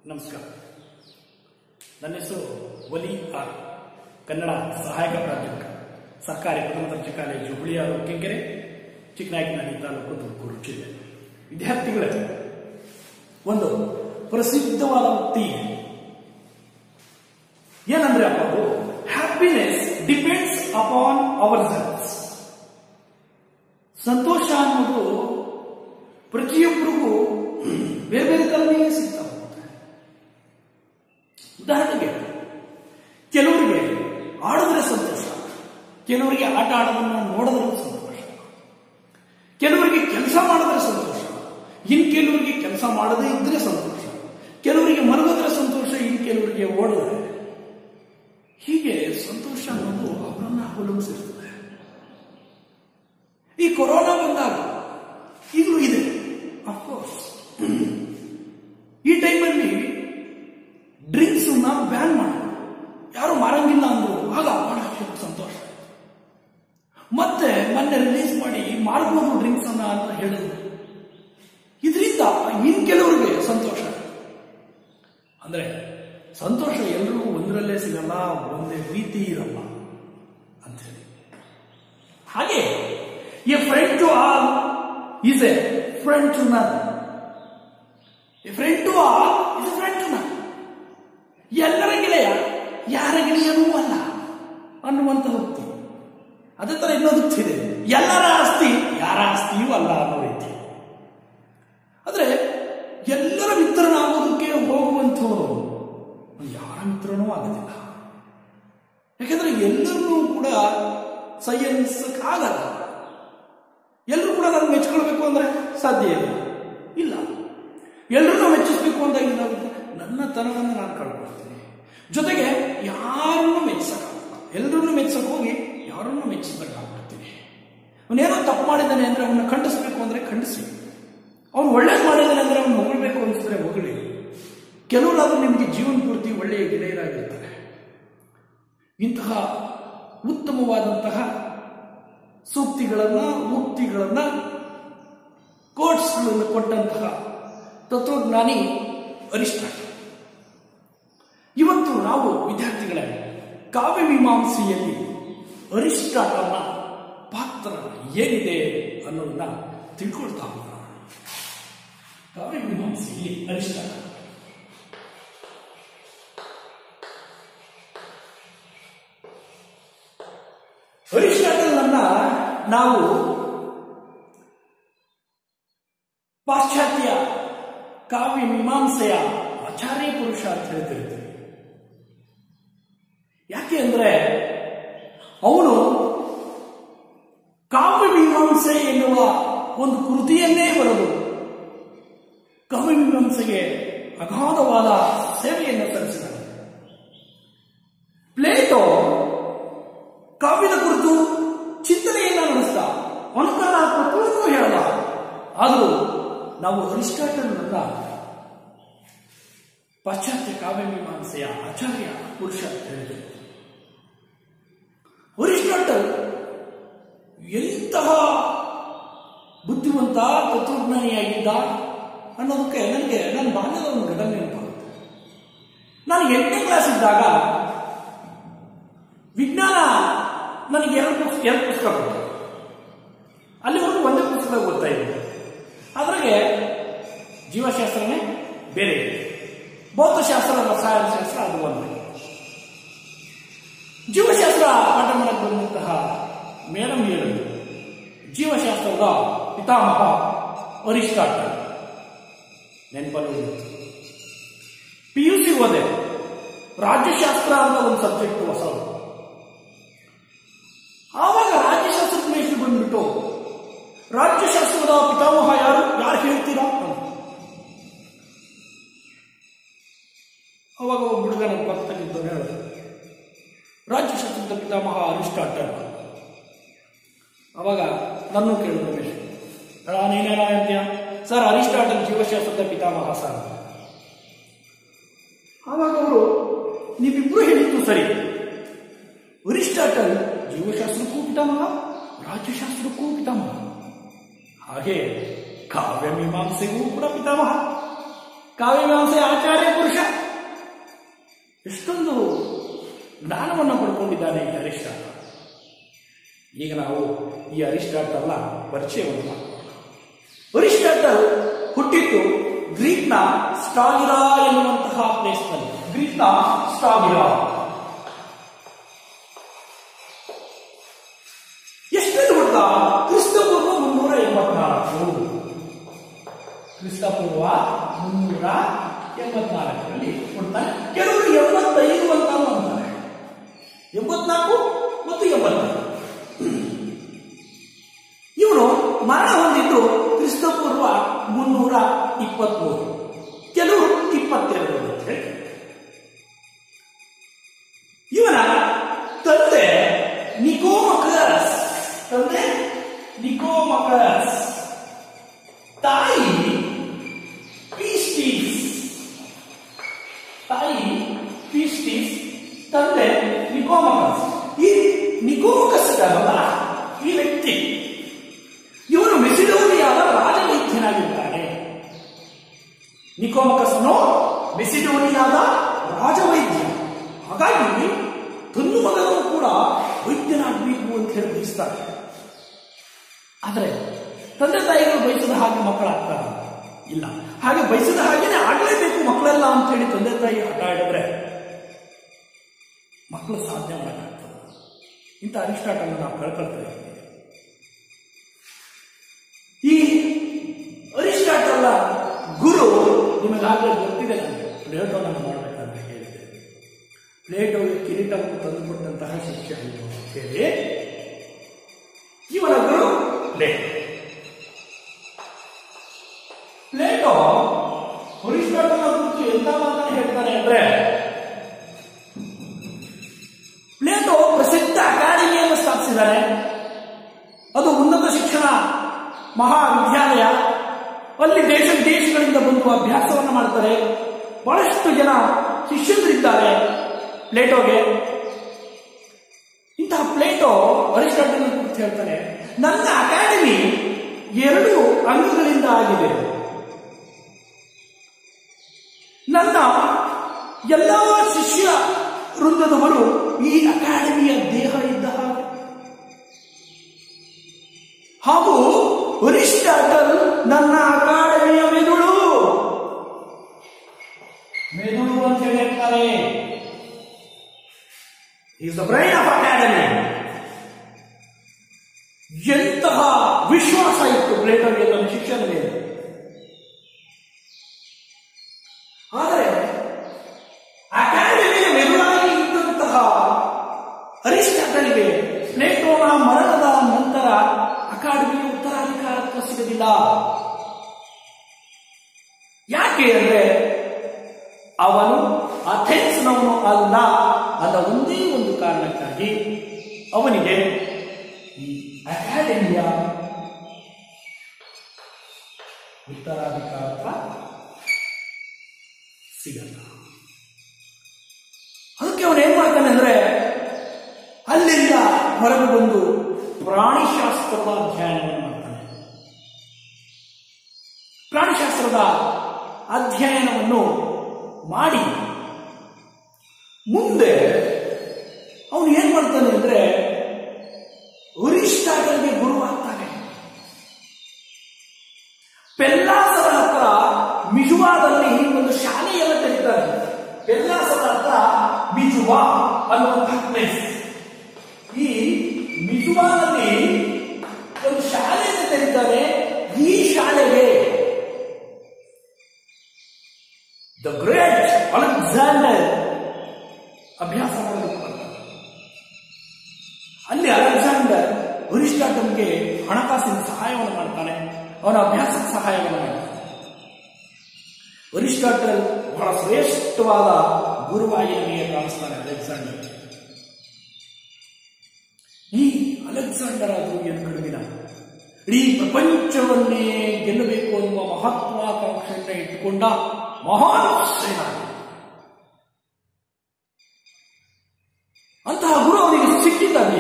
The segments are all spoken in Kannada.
ನಮಸ್ಕಾರ ನನ್ನ ಹೆಸರು ವಲಿ ಆರ್ ಕನ್ನಡ ಸಹಾಯಕ ಪ್ರಾಧ್ಯಾಪಕ ಸರ್ಕಾರಿ ಪ್ರಥಮ ದರ್ಜೆ ಕಾಲೇಜು ಹುಳಿಯಾರು ಕೆಂಕೆರೆ ಚಿಕ್ಕನಾಯಕನಹಳ್ಳಿ ತಾಲೂಕು ತುಮಕೂರು ಜಿಲ್ಲೆ ವಿದ್ಯಾರ್ಥಿಗಳೇ ಒಂದು ಪ್ರಸಿದ್ಧವಾದ ಉಕ್ತಿ ಇದೆ. ಏನಂದ್ರೆ ಅದು happiness depends upon ourselves ಸಂತೋಷ ಅನ್ನೋದು ಪ್ರತಿಯೊಬ್ಬರಿಗೂ ಬೇರೆ ಬೇರೆ ತರನೇ ಸಿಗ್ತಾ ಹೋಗುತ್ತೆ ಉದಾಹರಣೆಗೆ ಕೆಲವರಿಗೆ ಆಡಿದ್ರೆ ಸಂತೋಷ ಕೆಲವರಿಗೆ ಆಟ ಆಡೋದನ್ನ ನೋಡಿದ್ರೆ ಸಂತೋಷ ಕೆಲವರಿಗೆ ಕೆಲಸ ಮಾಡಿದ್ರೆ ಸಂತೋಷ ಇನ್ ಕೆಲವರಿಗೆ ಕೆಲಸ ಮಾಡದೇ ಇದ್ರೆ ಸಂತೋಷ ಕೆಲವರಿಗೆ ಮಲಗಿದ್ರೆ ಸಂತೋಷ ಇನ್ ಕೆಲವರಿಗೆ ಓಡಿದ್ರೆ ಹೀಗೆ ಸಂತೋಷ ಅನ್ನೋದು ಅವರನ್ನ ಅವಲಂಬಿಸಿರ್ತದೆ ಈ ಕೊರೋನಾ ಬಂದಾಗ ಈಗಲೂ ಇದೆ ಅಫ್ಕೋರ್ಸ್ ಈ ಟೈಮಲ್ಲಿ ಡ್ರಿಂಕ್ಸ್ ಬ್ಯಾನ್ ಮಾಡಿದ್ರು ಯಾರು ಮಾರಂಗಿಲ್ಲ ಅಂದ್ರು ಆಗ ಬಹಳ ಸಂತೋಷ ಆಯ್ತು. ಮತ್ತೆ ಮೊನ್ನೆ ರಿಲೀಸ್ ಮಾಡಿ ಮಾರ್ಬೋದು ಡ್ರಿಂಕ್ಸ್ ಅನ್ನ ಅಂತ ಹೇಳಿದ್ರು ಇದರಿಂದ ಇನ್ ಕೆಲವರಿಗೆ ಸಂತೋಷ ಅಂದ್ರೆ ಸಂತೋಷ ಎಲ್ರಿಗೂ ಒಂದರಲ್ಲೇ ಸಿಗಲ್ಲ ಒಂದೇ ರೀತಿ ಇರಲ್ಲ ಅಂತ ಹೇಳಿ ಹಾಗೆ a friend to all is a friend to none a friend to all is a friend to none ಎಲ್ಲರ ಗೆಳೆಯ ಯಾರ ಗೆಳೆಯನೂ ಅಲ್ಲ ಅನ್ನುವಂತ ಉಕ್ತಿ ಅದೇ ತರ ಇನ್ನೊಂದು ಇದೆ ಎಲ್ಲರ ಆಸ್ತಿ ಯಾರ ಆಸ್ತಿಯೂ ಅಲ್ಲ ಅನ್ನೋ ರೀತಿ ಆದ್ರೆ ಎಲ್ಲರ ಮಿತ್ರನಾಗೋದಕ್ಕೆ ಹೋಗುವಂಥವನು ಯಾರ ಮಿತ್ರನೂ ಆಗೋದಿಲ್ಲ ಯಾಕಂದ್ರೆ ಎಲ್ಲರನ್ನೂ ಕೂಡ ಆಗಲ್ಲ ಎಲ್ಲರೂ ಕೂಡ ನಾನು ಮೆಚ್ಕೊಳ್ಬೇಕು ಅಂದ್ರೆ ಸಾಧ್ಯ ಇಲ್ಲ ಇಲ್ಲ ಎಲ್ಲರನ್ನೂ ಮೆಚ್ಚಿಸ್ಬೇಕು ಅಂದಾಗ ಏನಾಗುತ್ತೆ ನನ್ನ ತನವನ್ನು ನಾನು ಕಳ್ಕೊಳ್ತೀನಿ ಜೊತೆಗೆ ಯಾರನ್ನು ಮೆಚ್ಚಿಸಕ್ಕಾಗಲ್ಲ ಎಲ್ಲರನ್ನೂ ಮೆಚ್ಚಕ್ಕೆ ಹೋಗಿ ಯಾರನ್ನು ಮೆಚ್ಚಿಸಬೇಕಾಗ್ಬಿಡ್ತೀನಿ ಅವನೇನೋ ತಪ್ಪು ಮಾಡಿದ್ದಾನೆ ಅಂದ್ರೆ ಅವನ್ನ ಖಂಡಿಸ್ಬೇಕು ಅಂದ್ರೆ ಖಂಡಿಸಿ ಅವನು ಒಳ್ಳೇದು ಮಾಡಿದ್ದಾನೆ ಅಂದ್ರೆ ಅವನು ಹೊಗಳಬೇಕು ಅನಿಸಿದ್ರೆ ಹೊಗಳಿ ಕೆಲವರಾದ್ರೂ ನಿಮಗೆ ಜೀವನ ಪೂರ್ತಿ ಒಳ್ಳೆಯ ಗೆಳೆಯರಾಗಿರ್ತಾರೆ ಇಂತಹ ಉತ್ತಮವಾದಂತಹ ಸೂಕ್ತಿಗಳನ್ನ ಮುಕ್ತಿಗಳನ್ನ ಕೋಟ್ಸ್ಗಳನ್ನು ಕೊಟ್ಟಂತಹ ತತ್ವಜ್ಞಾನಿ ಅರಿಸ್ಟಾಟಲ್ ಇವತ್ತು ನಾವು ವಿದ್ಯಾರ್ಥಿಗಳೇ ಕಾವ್ಯ ಮೀಮಾಂಸೆಯಲ್ಲಿ ಅರಿಸ್ಟಾಟಲ್ನ ಪಾತ್ರ ಏನಿದೆ ಅನ್ನೋದನ್ನ ತಿಳ್ಕೊಳ್ತಾ ಹೋಗೋಣ ಕಾವ್ಯ ಮೀಮಾಂಸೆಯಲ್ಲಿ ಅರಿಸ್ಟಾಟಲ್ ಅರಿಸ್ಟಾಟಲ್ನನ್ನ ನಾವು ಪಾಶ್ಚಾತ್ಯ ಕಾವ್ಯ ಮೀಮಾಂಸೆಯ ಆಚಾರ್ಯ ಪುರುಷ ಅಂತ ಹೇಳ್ತಿರ್ತೀವಿ ಯಾಕೆ ಅಂದ್ರೆ ಅವನು ಕಾವ್ಯ ಮೀಮಾಂಸೆ ಎನ್ನುವ ಒಂದು ಕೃತಿಯನ್ನೇ ಬರೆದು ಕಾವ್ಯ ಮೀಮಾಂಸೆಗೆ ಅಗಾಧವಾದ ಸೇವೆಯನ್ನು ಸಲ್ಲಿಸಿದ ಪ್ಲೇಟೋ ಕಾವ್ಯದ ಕುರಿತು ಚಿಂತನೆಯನ್ನ ನಡೆಸಿದ ಅನುಕರಣಾತ್ಮಕವನ್ನು ಹೇಳದ ಆದರೂ ನಾವು ಅರಿಸ್ಟಾಟಲ್ನನ್ನ ಪಾಶ್ಚಾತ್ಯ ಕಾವ್ಯ ಮೀಮಾಂಸೆಯ ಆಚಾರ್ಯ ಪುರುಷ ಅಂತ ಹೇಳಿದೆ ಅರಿಸ್ಟಾಟಲ್ ಎಂತಹ ಬುದ್ಧಿವಂತ ತತ್ವಜ್ಞಾನಿಯಾಗಿದ್ದ ಅನ್ನೋದಕ್ಕೆ ನನಗೆ ನನ್ನ ಬಾಲ್ಯದ ಒಂದು ಘಟನೆ ನೆನಪಾಗುತ್ತೆ ನಾನು ಎಂಟನೇ ಕ್ಲಾಸ್ ಇದ್ದಾಗ ವಿಜ್ಞಾನ ನನಗೆ ಎರಡು ಪುಸ್ತಕ ಎರಡು ಪುಸ್ತಕ ಬಂತು ಅಲ್ಲಿವರೆಗೂ ಒಂದೇ ಪುಸ್ತಕ ಓದ್ತಾ ಇದ್ದೆ ಅದ್ರಾಗೆ ಜೀವಶಾಸ್ತ್ರನೇ ಬೇರೆ ಇದೆ ಭೌತಶಾಸ್ತ್ರ ರಸಾಯನಶಾಸ್ತ್ರ ಅದು ಒಂದು ಜೀವಶಾಸ್ತ್ರ ಪಾಠ ಮಾಡಕ್ಕೆ ಬಂದಂತಹ ಮೇಡಮ್ ಹೇಳಿದ್ರು ಜೀವಶಾಸ್ತ್ರದ ಪಿತಾಮಹ ಅರಿಸ್ಟಾಟಲ್ ನೆನಪಲ್ಲಿ ಪಿ ಯು ಸಿ ಓದೆ ರಾಜ್ಯಶಾಸ್ತ್ರ ಅಂತ ಒಂದು ಸಬ್ಜೆಕ್ಟ್ ಹೊಸದು ಆವಾಗ ರಾಜ್ಯಶಾಸ್ತ್ರದ ಮೇಷ್ಟ್ರು ಬಂದ್ಬಿಟ್ಟು ರಾಜ್ಯಶಾಸ್ತ್ರದ ಪಿತಾಮಹ ಯಾರು ಯಾರು ಹೇಳ್ತೀರಾ ಅಂತ ಅವಾಗ ಒಬ್ಬ ಹುಡುಗ ನನ್ನ ಪಕ್ಕದಲ್ಲಿದ್ದವನು ಹೇಳಿದ ರಾಜ್ಯಶಾಸ್ತ್ರದ ಪಿತಾಮಹ ಅರಿಸ್ಟಾಟಲ್ ಅವಾಗ ನನ್ನೂ ಕೇಳಿದ್ರು ರಮೇಶ್ ಅಣ್ಣ ನೀನೇನ ಅಂತೀಯ ಸರ್ ಅರಿಸ್ಟಾಟಲ್ ಜೀವಶಾಸ್ತ್ರದ ಪಿತಾಮಹ ಸರ್ ಆವಾಗ ಅವರು ನೀವಿಬ್ರು ಹೇಳಿದ್ದು ಸರಿ ಅರಿಸ್ಟಾಟಲ್ ಜೀವಶಾಸ್ತ್ರಕ್ಕೂ ಪಿತಾಮಹ ರಾಜ್ಯಶಾಸ್ತ್ರಕ್ಕೂ ಪಿತಾಮಹ ಹಾಗೆ ಕಾವ್ಯ ಮೀಮಾಂಸೆಗೂ ಕೂಡ ಪಿತಾಮಹ ಕಾವ್ಯಮೀಮಾಂಸೆಯ ಆಚಾರ್ಯ ಪುರುಷ ಎಷ್ಟೊಂದು ಜ್ಞಾನವನ್ನು ಪಡ್ಕೊಂಡಿದ್ದಾನೆ ಈ ಅರಿಸ್ಟಾಟಲ್ ಈಗ ನಾವು ಈ ಅರಿಸ್ಟಾಟಲ್ನ ಪರಿಚಯವನ್ನು ಮಾಡೋಣ ಅರಿಸ್ಟಾಟಲ್ ಹುಟ್ಟಿದ್ದು ಗ್ರೀಕ್ನ ಸ್ಟಾಗಿರಾ ಎನ್ನುವಂತಹ ಪ್ಲೇಸ್ನಲ್ಲಿ ಗ್ರೀಕ್ನ ಸ್ಟಾಗಿರಾ ಎಷ್ಟರಲ್ಲಿ ಹುಟ್ಟ ಕ್ರಿಸ್ತಪೂರ್ವ ಮುನ್ನೂರ ಎಂಬತ್ನಾಲ್ಕು ಕ್ರಿಸ್ತಪೂರ್ವ ಮುನ್ನೂರ ಎಂಬತ್ನಾಲ್ಕರಲ್ಲಿ ಹುಡ್ತಾನೆ ಕೆಲವರು ಎಂಬತ್ತೈದು ಅಂತಾನು ಅಂತಾರೆ ಎಂಬತ್ನಾಲ್ಕು ಮತ್ತು ಎಂಬತ್ತೈದು ಇವನು ಮರಣ ಹೊಂದಿದ್ದು ಕ್ರಿಸ್ತಪೂರ್ವ ಮುನ್ನೂರ ಇಪ್ಪತ್ಮೂರು ಕೆಲವರು ಇಪ್ಪತ್ತೆರಡು ಅಂತ ಹೇಳಿ ಇವನ ತಂದೆ ನಿಕೋಮಕಸ್ ತಂದೆ ನಿಕೋಮಕಸ್ ತಾಯಿ ಪೀಸ್ಟೀಸ್ ತಾಯಿ ಪೀಸ್ಟೀಸ್ ತಂದೆ ನಿಕೋಮಕಸ್ ಈ ನಿಕೋಮಕಸ್ ಇದ್ದಾರಲ್ಲ ಈ ವ್ಯಕ್ತಿ ಇವನು ಮೆಸಿಡೋನಿಯಾದ ರಾಜವೈದ್ಯನಾಗಿದ್ದಾನೆ ನಿಕೋಮಕಸ್ನು ಮೆಸಿಡೋನಿಯಾದ ರಾಜವೈದ್ಯ ಹಾಗಾಗಿ ತನ್ನ ಮಗನೂ ಕೂಡ ವೈದ್ಯನಾಗಬೇಕು ಅಂತ ಹೇಳಿ ಬಯಸ್ತಾರೆ ಆದರೆ ತಂದೆ ತಾಯಿಗಳು ಬಯಸಿದ ಹಾಗೆ ಮಕ್ಕಳಾಗ್ತಾರ ಇಲ್ಲ ಹಾಗೆ ಬಯಸಿದ ಹಾಗೇನೆ ಆಗಲೇಬೇಕು ಮಕ್ಕಳೆಲ್ಲ ಅಂತ ಹೇಳಿ ತಂದೆ ತಾಯಿ ಆಟ ಆಡಿದ್ರೆ ಮಕ್ಕಳು ಸಾಧನೆ ಮಾಡೋಕ್ಕಾಗ್ತದೆ ಇಂಥ ಅರಿಸ್ಟಾಟಲ್ ನಾವು ಕಳ್ಕೊಳ್ತಾ ಇದ್ದೀವಿ ಈ ಅರಿಸ್ಟಾಟಲ್ನ ಗುರು ನಿಮಗಾಗಲೇ ಗೊತ್ತಿದೆ ನನಗೆ ಪ್ಲೇಟೋನನ್ನು ಮಾಡಬೇಕಂತ ಹೇಳಿದೆ ಪ್ಲೇಟೋಗೆ ಕಿರೀಟವನ್ನು ತಂದುಕೊಟ್ಟಂತಹ ಶಿಕ್ಷೆ ಇದು ಅಂತ ಹೇಳಿ ಇವನ ಗುರು ಪ್ಲೇಟೋ ಪ್ಲೇಟೋ ಅರಿಸ್ಟಾಟಲ್ನ ಕುರಿತು ಎಂತ ಮಾತನ್ನು ಹೇಳ್ತಾನೆ ಅಂದ್ರೆ ಪ್ಲೇಟೋ ಪ್ರಸಿದ್ಧ ಅಕಾಡೆಮಿಯನ್ನು ಸ್ಥಾಪಿಸಿದ್ದಾರೆ ಅದು ಉನ್ನತ ಶಿಕ್ಷಣ ಮಹಾವಿದ್ಯಾಲಯ ಅಲ್ಲಿ ದೇಶ ವಿದೇಶಗಳಿಂದ ಬಂದು ಅಭ್ಯಾಸವನ್ನು ಮಾಡ್ತಾರೆ ಬಹಳಷ್ಟು ಜನ ಶಿಷ್ಯಂದರಿದ್ದಾರೆ ಪ್ಲೇಟೋಗೆ ಇಂತಹ ಪ್ಲೇಟೋ ಅರಿಸ್ಟಾಟಲ್ ಕುರಿತು ಹೇಳ್ತಾರೆ ನನ್ನ ಅಕಾಡೆಮಿ ಎರಡು ಅಂಗಗಳಿಂದ ಆಗಿದೆ ನನ್ನ ಎಲ್ಲ ಶಿಷ್ಯ ವೃಂದದವರು ಈ ಅಕಾಡೆಮಿಯ ದೇಹ ಇದ್ದ ಹಾಗೆ ಹಾಗೂ ಅರಿಸ್ಟಾಟಲ್ ನನ್ನ ಅಕಾಡೆಮಿಯ ಮೆದುಳು ಮೆದುಳು ಅಂತ ಹೇಳಿ ಹೇಳ್ತಾರೆ is the brain of academy ಎಂತಹ ವಿಶ್ವಾಸ ಇತ್ತು ಪ್ಲೇಟೋಗೆ ತನ್ನ ಶಿಕ್ಷಣ ಮೇಲೆ ಆದರೆ ಅಕಾಡೆಮಿಯ ಮೆದುಳಾಗಿ ಇದ್ದಂತಹ ಅರಿಸ್ಟಾಟಲ್ಗೆ ಪ್ಲೇಟೋನ ಮರಣದ ನಂತರ ಅಕಾಡೆಮಿಯ ಉತ್ತರಾಧಿಕಾರತ್ವ ಸಿಗಲಿಲ್ಲ ಯಾಕೆ ಅಂದ್ರೆ ಅವನು ಅಥೆನ್ಸ್ನವನು ಅಲ್ಲ ಅದ ಒಂದೇ ಒಂದು ಕಾರಣಕ್ಕಾಗಿ ಅವನಿಗೆ ಈ ಅಕಾಡೆಮಿಯ ಉತ್ತರಾಧಿಕಾರತ್ವ ಸಿಗಲ್ಲ ಅದಕ್ಕೆ ಅವನು ಏನ್ ಮಾಡ್ತಾನೆ ಅಂದ್ರೆ ಅಲ್ಲಿಂದ ಹೊರಗೆ ಬಂದು ಪ್ರಾಣಿಶಾಸ್ತ್ರದ ಅಧ್ಯಯನವನ್ನು ಮಾಡ್ತಾನೆ ಪ್ರಾಣಿಶಾಸ್ತ್ರದ ಅಧ್ಯಯನವನ್ನು ಮಾಡಿ ಮುಂದೆ ಅವನು ಏನ್ ಮಾಡ್ತಾನೆ ಅಂದ್ರೆ ಅರಿಸ್ಟಾಟಲ್ಗೆ ಗುರುವಾಗ್ತಾನೆ ಪೆಲ್ಲಾಸದ ಹತ್ರ ಮಿಜುವಾದಲ್ಲಿ ಒಂದು ಶಾಲೆಯನ್ನು ತೆರೀತಾರೆ ಪೆಲ್ಲಾಸದ ಹತ್ರ ಮಿಜುವಾ ಅನ್ನುವಂತಹ ಪ್ಲೇಸ್ ಈ ಮಿಜುವಾನಲ್ಲಿ ಒಂದು ಶಾಲೆಯನ್ನು ತೆರೀತಾರೆ ಈ ಶಾಲೆಗೆ ದ ಗ್ರೇಟ್ ಅಲೆಕ್ಸಾಂಡರ್ ಅಭ್ಯಾಸ ಮಾಡಬೇಕು ಅಂತ. ಅಲ್ಲಿ ಅಲೆಕ್ಸಾಂಡರ್ ಅರಿಸ್ಟಾಟಲ್ಗೆ ಹಣಕಾಸಿನ ಸಹಾಯವನ್ನು ಮಾಡ್ತಾನೆ ಅವನ ಅಭ್ಯಾಸಕ್ಕೆ ಸಹಾಯವನ್ನು ಮಾಡ್ತಾನೆ ಅರಿಸ್ಟಾಟಲ್ ಬಹಳ ಶ್ರೇಷ್ಠವಾದ ಗುರುವಾಗಿ ನಮಗೆ ಕಾಣಿಸ್ತಾನೆ ಅಲೆಕ್ಸಾಂಡರ್ ಈ ಅಲೆಕ್ಸಾಂಡರ್ ಆದರೂ ಏನು ಕಡಿಮಿನ ಇಡೀ ಪ್ರಪಂಚವನ್ನೇ ಗೆಲ್ಲಬೇಕು ಅನ್ನುವ ಮಹತ್ವಾಕಾಂಕ್ಷೆಯನ್ನು ಇಟ್ಟುಕೊಂಡ ಮಹಾನ್ ಸೇನಾನಿ ಅಂತಹ ಗುರು ಅವನಿಗೆ ಸಿಕ್ಕಿದ್ದಾನೆ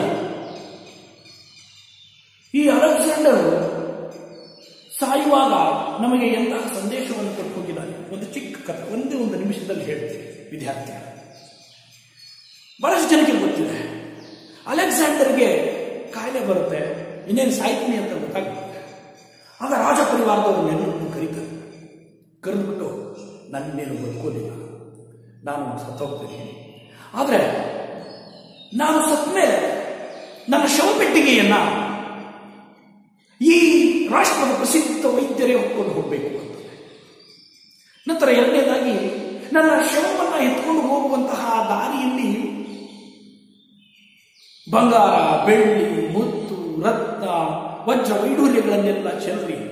ಈ ಅಲೆಕ್ಸಾಂಡರ್ ಸಾಯುವಾಗ ನಮಗೆ ಎಂತಹ ಸಂದೇಶವನ್ನು ಕೊಟ್ಟು ಹೋಗಿದ್ದಾನೆ ಒಂದು ಚಿಕ್ಕ ಕಥೆ ಒಂದೇ ಒಂದು ನಿಮಿಷದಲ್ಲಿ ಹೇಳ್ತೀನಿ ವಿದ್ಯಾರ್ಥಿಗಳು ಬಹಳಷ್ಟು ಜನಕ್ಕೆ ಗೊತ್ತಿದೆ ಅಲೆಕ್ಸಾಂಡರ್ಗೆ ಕಾಯಿಲೆ ಬರುತ್ತೆ ಇನ್ನೇನು ಸಾಯ್ತೀನಿ ಅಂತ ಗೊತ್ತಾಗುತ್ತೆ ಆಗ ರಾಜ ಪರಿವಾರದವ್ರನ್ನೆಲ್ಲರನ್ನು ಕರೀತಾರೆ ಕರೆದ್ಬಿಟ್ಟು ನನ್ನೇನು ಬದುಕೋದಿಲ್ಲ ನಾನು ಸತ್ತೋಗ್ತೀನಿ ಆದರೆ ನಾನು ಸತ್ತ ಮೇಲೆ ನನ್ನ ಶವಪೆಟ್ಟಿಗೆಯನ್ನ ಈ ರಾಷ್ಟ್ರದ ಪ್ರಸಿದ್ಧ ವೈದ್ಯರೇ ಹೊತ್ಕೊಂಡು ಹೋಗಬೇಕು ಅಂತ ನಂತರ ಎರಡನೇದಾಗಿ ನನ್ನ ಶವವನ್ನ ಎತ್ಕೊಂಡು ಹೋಗುವಂತಹ ದಾರಿಯಲ್ಲಿ ಬಂಗಾರ ಬೆಳ್ಳಿ ಮುತ್ತು ರತ್ನ ವಜ್ರ ವೈಡೂರ್ಯಗಳನ್ನೆಲ್ಲ ಚೆಲ್ಲರಿ ಅಂತ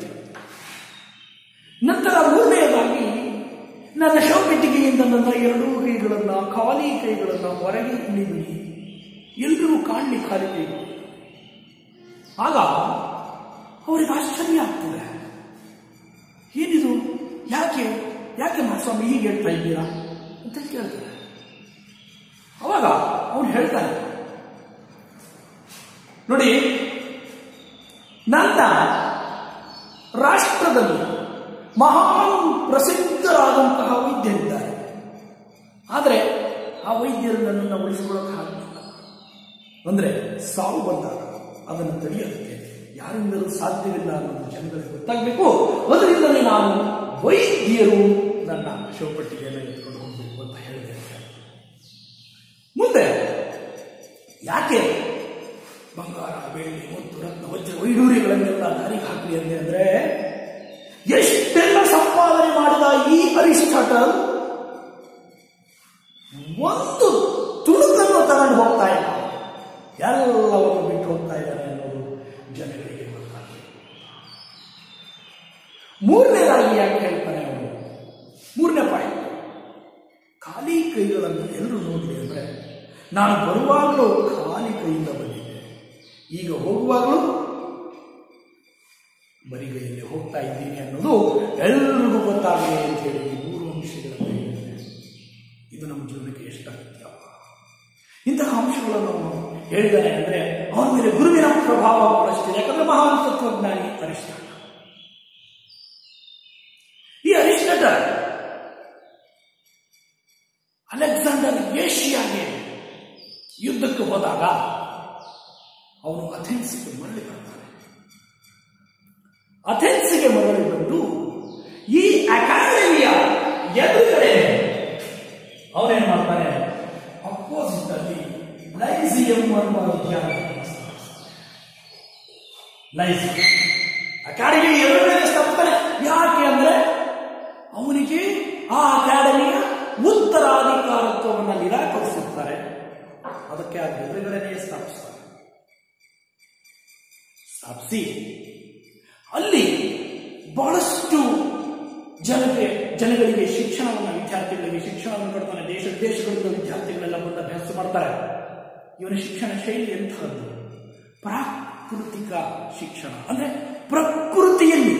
ನಂತರ ಮೂರನೆಯದಾಗಿ ನನ್ನ ಶವಪೆಟ್ಟಿಗೆಯಿಂದ ನನ್ನ ಎರಡೂ ಕೈಗಳನ್ನ ಖಾಲಿ ಕೈಗಳನ್ನ ಹೊರಗೆ ಇಳಿಬಿಡಿ ಎಲ್ಲರೂ ಕಾಣಲಿ ಖಾಲಿ ಕೈಗಳು ಆಗ ಅವರಿಗೆ ಆಶ್ಚರ್ಯ ಆಗ್ತದೆ ಏನಿದು ಯಾಕೆ ಯಾಕೆ ಮಹಾಸ್ವಾಮಿ ಹೀಗೆ ಹೇಳ್ತಾ ಇದ್ದೀರಾ ಅಂತ ಕೇಳ್ತಾರೆ ಅವಾಗ ಅವನು ಹೇಳ್ತಾನೆ ನೋಡಿ ನನ್ನ ರಾಷ್ಟ್ರದಲ್ಲಿ ಮಹಾನ್ ಪ್ರಸಿದ್ಧರಾದಂತಹ ವೈದ್ಯರಿದ್ದಾರೆ ಆದರೆ ಆ ವೈದ್ಯರು ನನ್ನನ್ನು ಉಳಿಸಿಕೊಳ್ಳೋಕ್ಕಾಗಲಿಲ್ಲ ಅಂದ್ರೆ ಸಾವು ಬಂದಾಗ ಅದನ್ನು ತಡೆಯೋದಕ್ಕೆ ಯಾರಿಂದಲೂ ಸಾಧ್ಯವಿಲ್ಲ ಅನ್ನೋದು ಜನಗಳಿಗೆ ಗೊತ್ತಾಗಬೇಕು ಅದರಿಂದಲೇ ನಾನು ವೈದ್ಯರು ನನ್ನ ಶವಪಟ್ಟಿಗೆಯನ್ನು ಎತ್ಕೊಂಡು ಹೋಗಬೇಕು ಅಂತ ಹೇಳಿದೆ ಮುಂದೆ ಯಾಕೆ ಬಂಗಾರ ಬೆಳ್ಳಿ ಮತ್ತು ರತ್ನ ವಜ್ರ ವೈಡೂರ್ಯಗಳನ್ನೆಲ್ಲ ದಾರಿಗೆ ಹಾಕಲಿ ಅಂದೆ ಅಂದ್ರೆ ಎಷ್ಟೆಲ್ಲ ಸಂಪಾದನೆ ಮಾಡಿದ ಈ ಅರಿಸ್ಟಾಟಲ್ ಒಂದು ತುಣುಕನ್ನು ತಗೊಂಡು ಹೋಗ್ತಾ ಇಲ್ಲ ಎಲ್ಲವನ್ನು ಬಿಟ್ಟು ಹೋಗ್ತಾ ಇದ್ದಾನೆ ಅನ್ನೋದು ಜನಗಳಿಗೆ ಗೊತ್ತಾಗಿದೆ ಮೂರನೇದಾಗಿ ಯಾಕೆ ಹೇಳ್ತಾನೆ ಅವನು ಮೂರನೇ ಪಾಯಿಂಟ್ ಖಾಲಿ ಕೈಗಳನ್ನು ಎಲ್ಲರೂ ನೋಡಲಿ ಅಂದ್ರೆ ನಾನು ಬರುವಾಗಲೂ ಖಾಲಿ ಕೈಯಿಂದ ಬಂದಿದ್ದೆ ಈಗ ಹೋಗುವಾಗಲೂ ಬರಿಗೈಯಲ್ಲಿ ಹೋಗ್ತಾ ಇದ್ದೀನಿ ಅನ್ನೋದು ಎಲ್ಲರಿಗೂ ಗೊತ್ತಾಗಲಿ ಅಂತ ಹೇಳಿ ಈ ಮೂರು ಅಂಶಗಳನ್ನು ಹೇಳಿದೆ ಇದು ನಮ್ಮ ಜೀವನಕ್ಕೆ ಎಷ್ಟು ಅಗತ್ಯ ಇಂತಹ ಅಂಶಗಳನ್ನು ಅವನು ಹೇಳಿದ್ದಾನೆ ಅಂದ್ರೆ ಅವನ ಮೇಲೆ ಗುರುವಿನ ಪ್ರಭಾವ ಬಹಳಷ್ಟಿದೆ ಯಾಕಂದ್ರೆ ಮಹಾನ್ ತತ್ವಜ್ಞಾನಿ ಅರಿಸ್ಟಾಟ ಈ ಅರಿಸ್ಟಾಟ ಅಲೆಕ್ಸಾಂಡರ್ ಏಷಿಯಾಗೆ ಯುದ್ಧಕ್ಕೆ ಹೋದಾಗ ಅವನು ಅಥೆನ್ಸ್ಗೆ ಮರಳಿ ಬರ್ತಾನೆ ಅಥೆನ್ಸ್ಗೆ ಮರಳಿ ಬಂದು ಈ ಅಕಾಡೆಮಿಯ ಎದುರುಗಡೆ ಅವನೇನ್ ಮಾಡ್ತಾನೆ ಅಪೋಸಿಟ್ ಅಲ್ಲಿ ಲೈಸಿಯಂ ಅನ್ನುವ ವಿದ್ಯಾಲಯ ಲೈಸಿಯಂ ಅಕಾಡೆಮಿ ಎದುರುಗಡೆ ಸ್ಥಾಪಿಸ್ತಾನೆ ಯಾಕೆ ಅಂದ್ರೆ ಅವನಿಗೆ ಆ ಅಕಾಡೆಮಿಯ ಉತ್ತರಾಧಿಕಾರತ್ವವನ್ನು ನಿರಾಕರಿಸುತ್ತಾರೆ ಅದಕ್ಕೆ ಆ ಎದುರುಗಡೆನೇ ಸ್ಥಾಪಿಸ್ತಾರೆ ಸ್ಥಾಪಿಸಿ ಅಲ್ಲಿ ಬಹಳಷ್ಟು ಜನತೆ ಜನಗಳಿಗೆ ಶಿಕ್ಷಣವನ್ನು ವಿದ್ಯಾರ್ಥಿಗಳಿಗೆ ಶಿಕ್ಷಣವನ್ನು ಕೊಡ್ತಾನೆ ದೇಶ ವಿದೇಶಗಳಿಂದ ವಿದ್ಯಾರ್ಥಿಗಳೆಲ್ಲ ಬಂದು ಅಭ್ಯಾಸ ಮಾಡ್ತಾರೆ ಇವನ ಶಿಕ್ಷಣ ಶೈಲಿ ಎಂಥದ್ದು ಪ್ರಾಕೃತಿಕ ಶಿಕ್ಷಣ ಅಂದ್ರೆ ಪ್ರಕೃತಿಯಲ್ಲಿ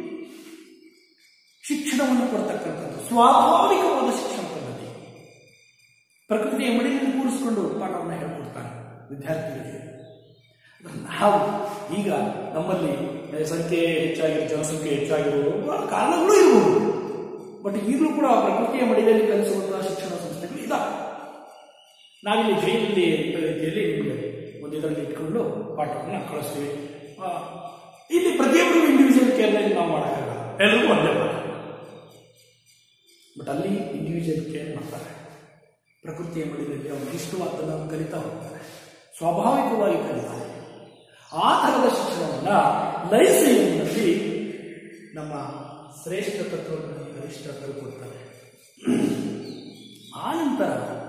ಶಿಕ್ಷಣವನ್ನು ಕೊಡ್ತಕ್ಕಂಥದ್ದು ಸ್ವಾಭಾವಿಕವಾದ ಶಿಕ್ಷಣ ಪದ್ಧತಿ ಪ್ರಕೃತಿಯ ಮಡಿಯಲ್ಲಿ ಕೂರಿಸಿಕೊಂಡು ಪಾಠವನ್ನು ಹೇಳ್ಕೊಡ್ತಾನೆ ವಿದ್ಯಾರ್ಥಿಗಳಿಗೆ ನಾವು ಈಗ ನಮ್ಮಲ್ಲಿ ಸಂಖ್ಯೆ ಹೆಚ್ಚಾಗಿರೋ ಜನಸಂಖ್ಯೆ ಹೆಚ್ಚಾಗಿರುವುದು ಕಾರಣಗಳು ಇರುವುದು ಬಟ್ ಈಗಲೂ ಕೂಡ ಪ್ರಕೃತಿಯ ಮಡಿಯಲ್ಲಿ ಕಲಿಸುವಂತಹ ಶಿಕ್ಷಣ ಸಂಸ್ಥೆಗಳು ಇದ್ದಾವೆ ನಾವಿಲ್ಲಿ ಜೈಲಲ್ಲಿ ರೀತಿಯಲ್ಲಿ ನಿಮಗೆ ಒಂದು ಇದರಲ್ಲಿ ಇಟ್ಕೊಂಡು ಪಾಠವನ್ನು ಕಳಿಸ್ತೀವಿ ಆ, ಇಲ್ಲಿ ಪ್ರತಿಯೊಬ್ಬರಿಗೂ ಇಂಡಿವಿಜುವಲ್ ಕೇರ್ನಲ್ಲಿ ನಾವು ಮಾಡೋಕ್ಕಾಗಲ್ಲ ಎಲ್ಲರಿಗೂ ಒಂದೇ ಪಾಠ ಬಟ್ ಅಲ್ಲಿ ಇಂಡಿವಿಜುವಲ್ ಕೇರ್ ಮಾಡ್ತಾರೆ ಪ್ರಕೃತಿಯ ಮಡಿಲಲ್ಲಿ ಅವ್ರಿಗೆ ಇಷ್ಟವಾದನ್ನು ಅವ್ರು ಕಲಿತಾ ಹೋಗ್ತಾರೆ ಸ್ವಾಭಾವಿಕವಾಗಿ ಕಲಿತಾರೆ ಆ ಥರದ ಶಿಕ್ಷಣವನ್ನ ಲೈಸೆಯಲ್ಲಿ ನಮ್ಮ ಶ್ರೇಷ್ಠ ತತ್ವಜ್ಞಾನಿ ಅರಿಸ್ಟಾಟಲ್ ಕೊಡ್ತಾರೆ ಆ ನಂತರ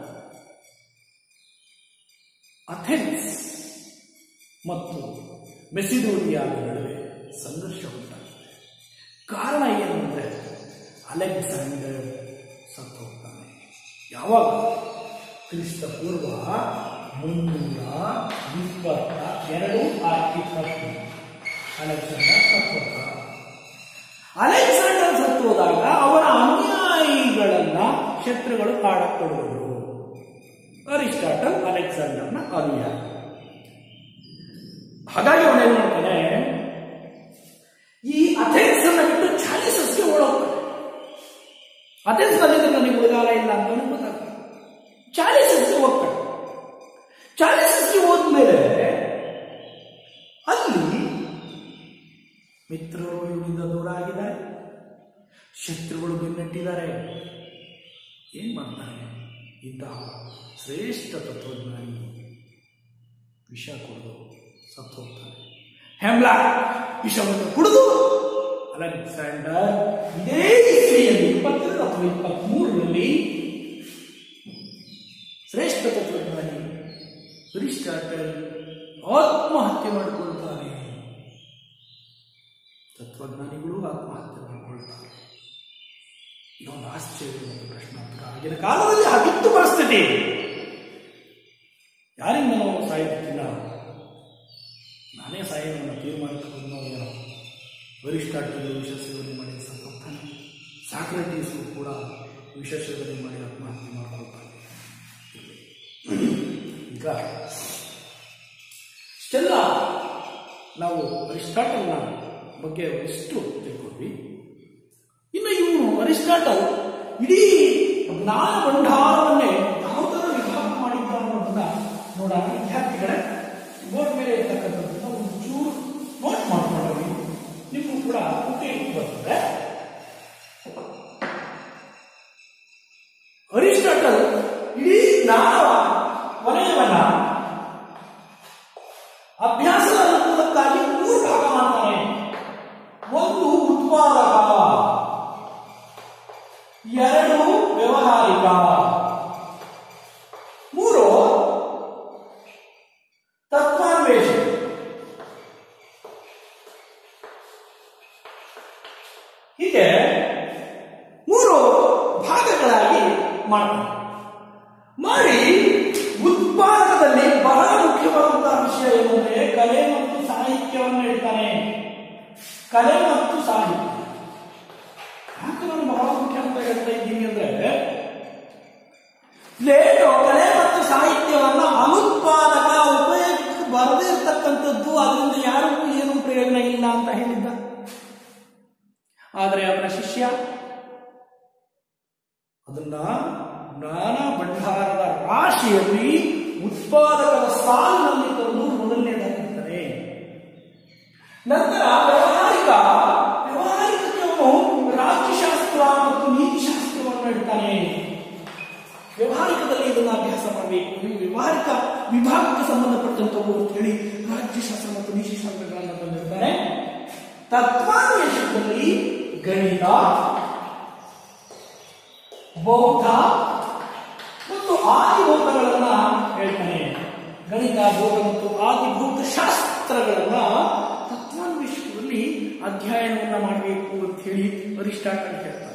ಅಥೆನ್ಸ್ ಮತ್ತು ಮೆಸಿಡೋನಿಯಾದ ನಡುವೆ ಸಂಘರ್ಷ ಉಂಟಾಗಿದೆ ಕಾರಣ ಏನು ಅಂದರೆ ಅಲೆಕ್ಸಾಂಡರ್ ಸತ್ತು ಹೋಗ್ತಾನೆ ಯಾವಾಗ ಕ್ರಿಸ್ತ ಪೂರ್ವ ಮುನ್ನೂರ ಇಪ್ಪತ್ತ ಎರಡು ಆ ಇಪ್ಪತ್ತು ಅಲೆಕ್ಸಾಂಡರ್ ಸತ್ತು ಹೋಗ್ತಾನೆ ಅಲೆಕ್ಸಾಂಡರ್ ಸತ್ತು ಹೋದಾಗ ಅವರ ಅನುಯಾಯಿಗಳನ್ನ ಶತ್ರುಗಳು ಕಾಡಕ್ ಕೊಡುವರು ಅರಿಸ್ಟಾಟಲ್ ಅಲೆಕ್ಸಾಂಡರ್ನ ಅನುಯಾಯಿ ಹಾಗಾಗಿ ಅವನೇನ್ ಮಾಡ್ತಾನೆ ಈ ಅಥೆನ್ಸ್ ಅನ್ನ ಬಿಟ್ಟು ಚಾಲಿಸಸ್ಗೆ ಓಡೋಗ್ತಾನೆ ಅಥೆನ್ಸ್ನಲ್ಲಿ ನನಗೆ ಉಳಿಗಾಲ ಇಲ್ಲ ಅಂತ ನನಗೆ ಗೊತ್ತಾಗ್ತದೆ ಚಾಲಿಸಸ್ಗೆ ಹೋಗ್ತಾನೆ ಚಾಲಿಸಸ್ಗೆ ಹೋದ್ಮೇಲೆ ಅಲ್ಲಿ ಮಿತ್ರರು ಇವರಿಂದ ದೂರ ಆಗಿದ್ದಾರೆ ಶತ್ರುಗಳು ಬೆನ್ನಟ್ಟಿದ್ದಾರೆ ಏನ್ ಮಾಡ್ತಾನೆ ಇಂತಹ ಶ್ರೇಷ್ಠ ತತ್ವಜ್ಞಾನಿ ವಿಷ ಕುಡಿದು ಸತ್ತು ಹೋಗ್ತಾನೆ ಹೆಮ್ಲಾ ವಿಷವನ್ನು ಕುಡಿದು ಅಲೆಕ್ಸಾಂಡರ್ ಇದೇ ಇಸ್ವಿಯಲ್ಲಿ ಇಪ್ಪತ್ತೆರಡು ಅಥವಾ ಇಪ್ಪತ್ಮೂರರಲ್ಲಿ ಶ್ರೇಷ್ಠ ತತ್ವಜ್ಞಾನಿ ಅರಿಸ್ಟಾಟಲ್ ಆತ್ಮಹತ್ಯೆ ಮಾಡಿಕೊಳ್ತಾನೆ ತತ್ವಜ್ಞಾನಿಗಳು ಆತ್ಮಹತ್ಯೆ ಮಾಡಿಕೊಳ್ತಾರೆ ಇದೊಂದು ಆಶ್ಚರ್ಯವಾದ ಪ್ರಶ್ನಾರ್ಥ ಆಗಿನ ಕಾಲದಲ್ಲಿ ಆಗಿತ್ತು ಪರಿಸ್ಥಿತಿ ಯಾರಿಂದ ನಾವು ಸಾಯುತ್ತಿಲ್ಲ ನಾನೇ ಸಾಯೋದನ್ನು ತೀರ್ಮಾನ ತಗೊಂಡು ಏನೋ ಅರಿಸ್ಟಾಟಲ್ ವಿಷ ಸೇವನೆ ಮಾಡಿ ಸತ್ತೋಗ್ತಾನೆ ಸಾಕ್ರೆಟೀಸು ಕೂಡ ವಿಷ ಸೇವನೆ ಮಾಡಿ ಆತ್ಮಹತ್ಯೆ ಮಾಡ್ಕೊಳ್ತಾನೆ ಈಗ ಇಷ್ಟೆಲ್ಲ ನಾವು ಅರಿಸ್ಟಾಟಲ್ನ ಬಗ್ಗೆ ಎಷ್ಟು ತಿಳ್ಕೊಂಡ್ವಿ ಇನ್ನು ಇವನು ಅರಿಸ್ಟಾಟಲ್ ಇಡೀ ಜ್ಞಾನ ಭಂಡಾರವನ್ನೇ ಯಾವ ಥರ ವಿಭಾಗ ಮಾಡಿದ್ದ ಅನ್ನೋದನ್ನ ನೋಡೋಣ ವಿದ್ಯಾರ್ಥಿಗಳೇ ಬೋರ್ಡ್ ಮೇಲೆ ಇರ್ತಕ್ಕಂಥದ್ದನ್ನ ಒಂದು ಚೂರು ನೋಟ್ ಮಾಡ್ಕೊಳ್ಳಿ ನಿಮಗೂ ಕೂಡ ಉಪಯೋಗ ಬರ್ತದೆ ಅರಿಸ್ಟಾಟಲ್ ಇಡೀ ಜ್ಞಾನ ವಲಯವನ್ನ ಅಭ್ಯಾಸದ ಅನುಕೂಲಕ್ಕಾಗಿ ಮೂರು ಭಾಗ ಮಾಡ್ತಾನೆ ಒಂದು ಉತ್ಪಾದಕ ಎರಡು ವ್ಯವಹಾರಿಕ ಮೂರು ತತ್ವಾನ್ವೇಷ ಹೀಗೆ ಮೂರು ಭಾಗಗಳಾಗಿ ಮಾಡ್ತಾನೆ ಮಾಡಿ ಉತ್ಪಾದಕದಲ್ಲಿ ಬಹಳ ಮುಖ್ಯವಾದಂತಹ ವಿಷಯ ಏನಂದ್ರೆ ಕಲೆ ಮತ್ತು ಸಾಹಿತ್ಯವನ್ನು ಹೇಳ್ತಾನೆ ಕಲೆ ಮತ್ತು ಸಾಹಿತ್ಯ ಯಾಕೆ ನಾನು ಬಹಳ ಮುಖ್ಯ ಅಂತ ಹೇಳ್ತಾ ಇದ್ದೀನಿ ಅಂದ್ರೆ ಪ್ಲೇಟೋ ಕಲೆ ಮತ್ತು ಸಾಹಿತ್ಯವನ್ನ ಅನುತ್ಪಾದಕ ಉಪಯೋಗಕ್ಕೆ ಬರದೇ ಇರ್ತಕ್ಕಂಥದ್ದು ಅದರಿಂದ ಯಾರಿಗೂ ಏನು ಪ್ರಯೋಜನ ಇಲ್ಲ ಅಂತ ಹೇಳಿದ್ದ ಆದರೆ ಅವನ ಶಿಷ್ಯ ಅದನ್ನ ಜ್ಞಾನ ಭಂಡಾರದ ರಾಶಿಯಲ್ಲಿ ಉತ್ಪಾದಕದ ಸಾಲಿನಲ್ಲಿ ತಂದು ಮೊದಲನೇದಾಗಿರ್ತಾನೆ ನಂತರ ವ್ಯವಹಾರಿಕ ವ್ಯವಹಾರಿಕಕ್ಕೆ ಅವನು ರಾಜ್ಯಶಾಸ್ತ್ರ ಮತ್ತು ನೀತಿಶಾಸ್ತ್ರವನ್ನು ಹೇಳ್ತಾನೆ ವ್ಯವಹಾರಿಕದಲ್ಲಿ ಇದನ್ನ ಅಭ್ಯಾಸ ಮಾಡಬೇಕು ಈ ವ್ಯವಹಾರಿಕ ವಿಭಾಗಕ್ಕೆ ಸಂಬಂಧಪಟ್ಟಂತವು ಅಂತ ಹೇಳಿ ರಾಜ್ಯಶಾಸ್ತ್ರ ಮತ್ತು ನೀತಿಶಾಸ್ತ್ರಗಳನ್ನು ತಂದಿರ್ತಾನೆ ತತ್ವಾನ್ವೇಷದಲ್ಲಿ ಗಣಿತ ಬೌದ್ಧ ಮತ್ತು ಆದಿಭೌತಗಳನ್ನ ಹೇಳ್ತಾನೆ ಗಣಿತ ಬೌದ್ಧ ಮತ್ತು ಆದಿಭೌತ ಶಾಸ್ತ್ರಗಳನ್ನ ತತ್ವಾನ್ವೇಷದಲ್ಲಿ ಅಧ್ಯಯನವನ್ನ ಮಾಡಬೇಕು ಅಂತ ಹೇಳಿ ಅರಿಸ್ಟಾಟಲ್ ಹೇಳ್ತಾರೆ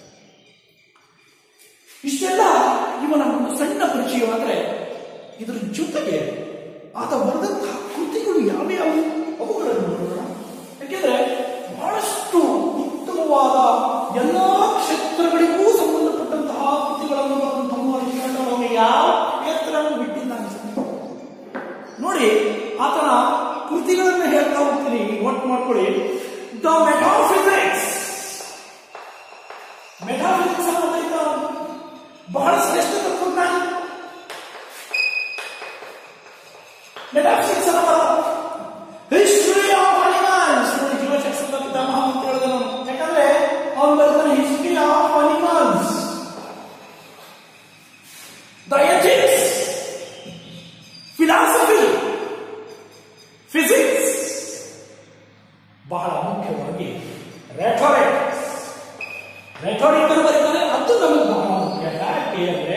ಇಷ್ಟೆಲ್ಲ ಇವನ ಒಂದು ಸಣ್ಣ ಪರಿಚಯವಾದ್ರೆ ಇದರ ಜೊತೆಗೆ ಆತ ಬರೆದಂತಹ ಕೃತಿಗಳು ಯಾವ್ಯಾವು ಅವುಗಳನ್ನು ನೋಡೋಣ ಯಾಕೆಂದ್ರೆ ಬಹಳಷ್ಟು ಉತ್ತಮವಾದ ಎಲ್ಲಾ ಕ್ಷೇತ್ರಗಳಿಗೂ ಸಂಬಂಧಪಟ್ಟಂತಹ ಕೃತಿಗಳನ್ನು ಬರೆದಂತಹ ಅರಿಸ್ಟಾಟಲ್ ಅವನು ಯಾವ ಕ್ಷೇತ್ರವನ್ನು ಬಿಟ್ಟಿಲ್ಲ ಅನ್ಸುತ್ತೆ ನೋಡಿ ಆತನ ಕೃತಿಗಳನ್ನು ಹೇಳ್ತಾ ಹೋಗ್ತೀನಿ ನೋಟ್ ಮಾಡ್ಕೊಳ್ಳಿ ದ ಮೆಟಾಫಿಸಿಕ್ಸ್ ಮೆಟಾಫಿಸಿಕ್ಸ್ ಅನ್ನು ಬರೀತಾ ಅವನು. ಬಹಳ ಶ್ರೇಷ್ಠ ತತ್ವಜ್ಞಾನಿ ಮೆಟಾಫಿಸಿಕ್ಸ್ ಅನ್ನು ಬರ ಹಿಸ್ಟ್ರಿ ಆಫ್ ಅನಿಮಲ್ಸ್ ನೋಡಿ ಜೀವಶಾಸ್ತ್ರದ ಪಿತಾಮಹ ಅಂತ ಹೇಳಿದೆ ನಾನು ಯಾಕಂದ್ರೆ ಅವನು ಬರ್ತಾನೆ history of animals the ethics philosophy physics ಬಹಳ ಮುಖ್ಯವಾಗಿ ರೆಟೋರಿಕ್ಸ್ ರೆಟೋರಿಕ್ ಅನ್ನು ಬರೀತಾರೆ ಅದು ನಮಗೆ ಬಹಳ ಮುಖ್ಯ ಯಾಕೆ ಅಂದ್ರೆ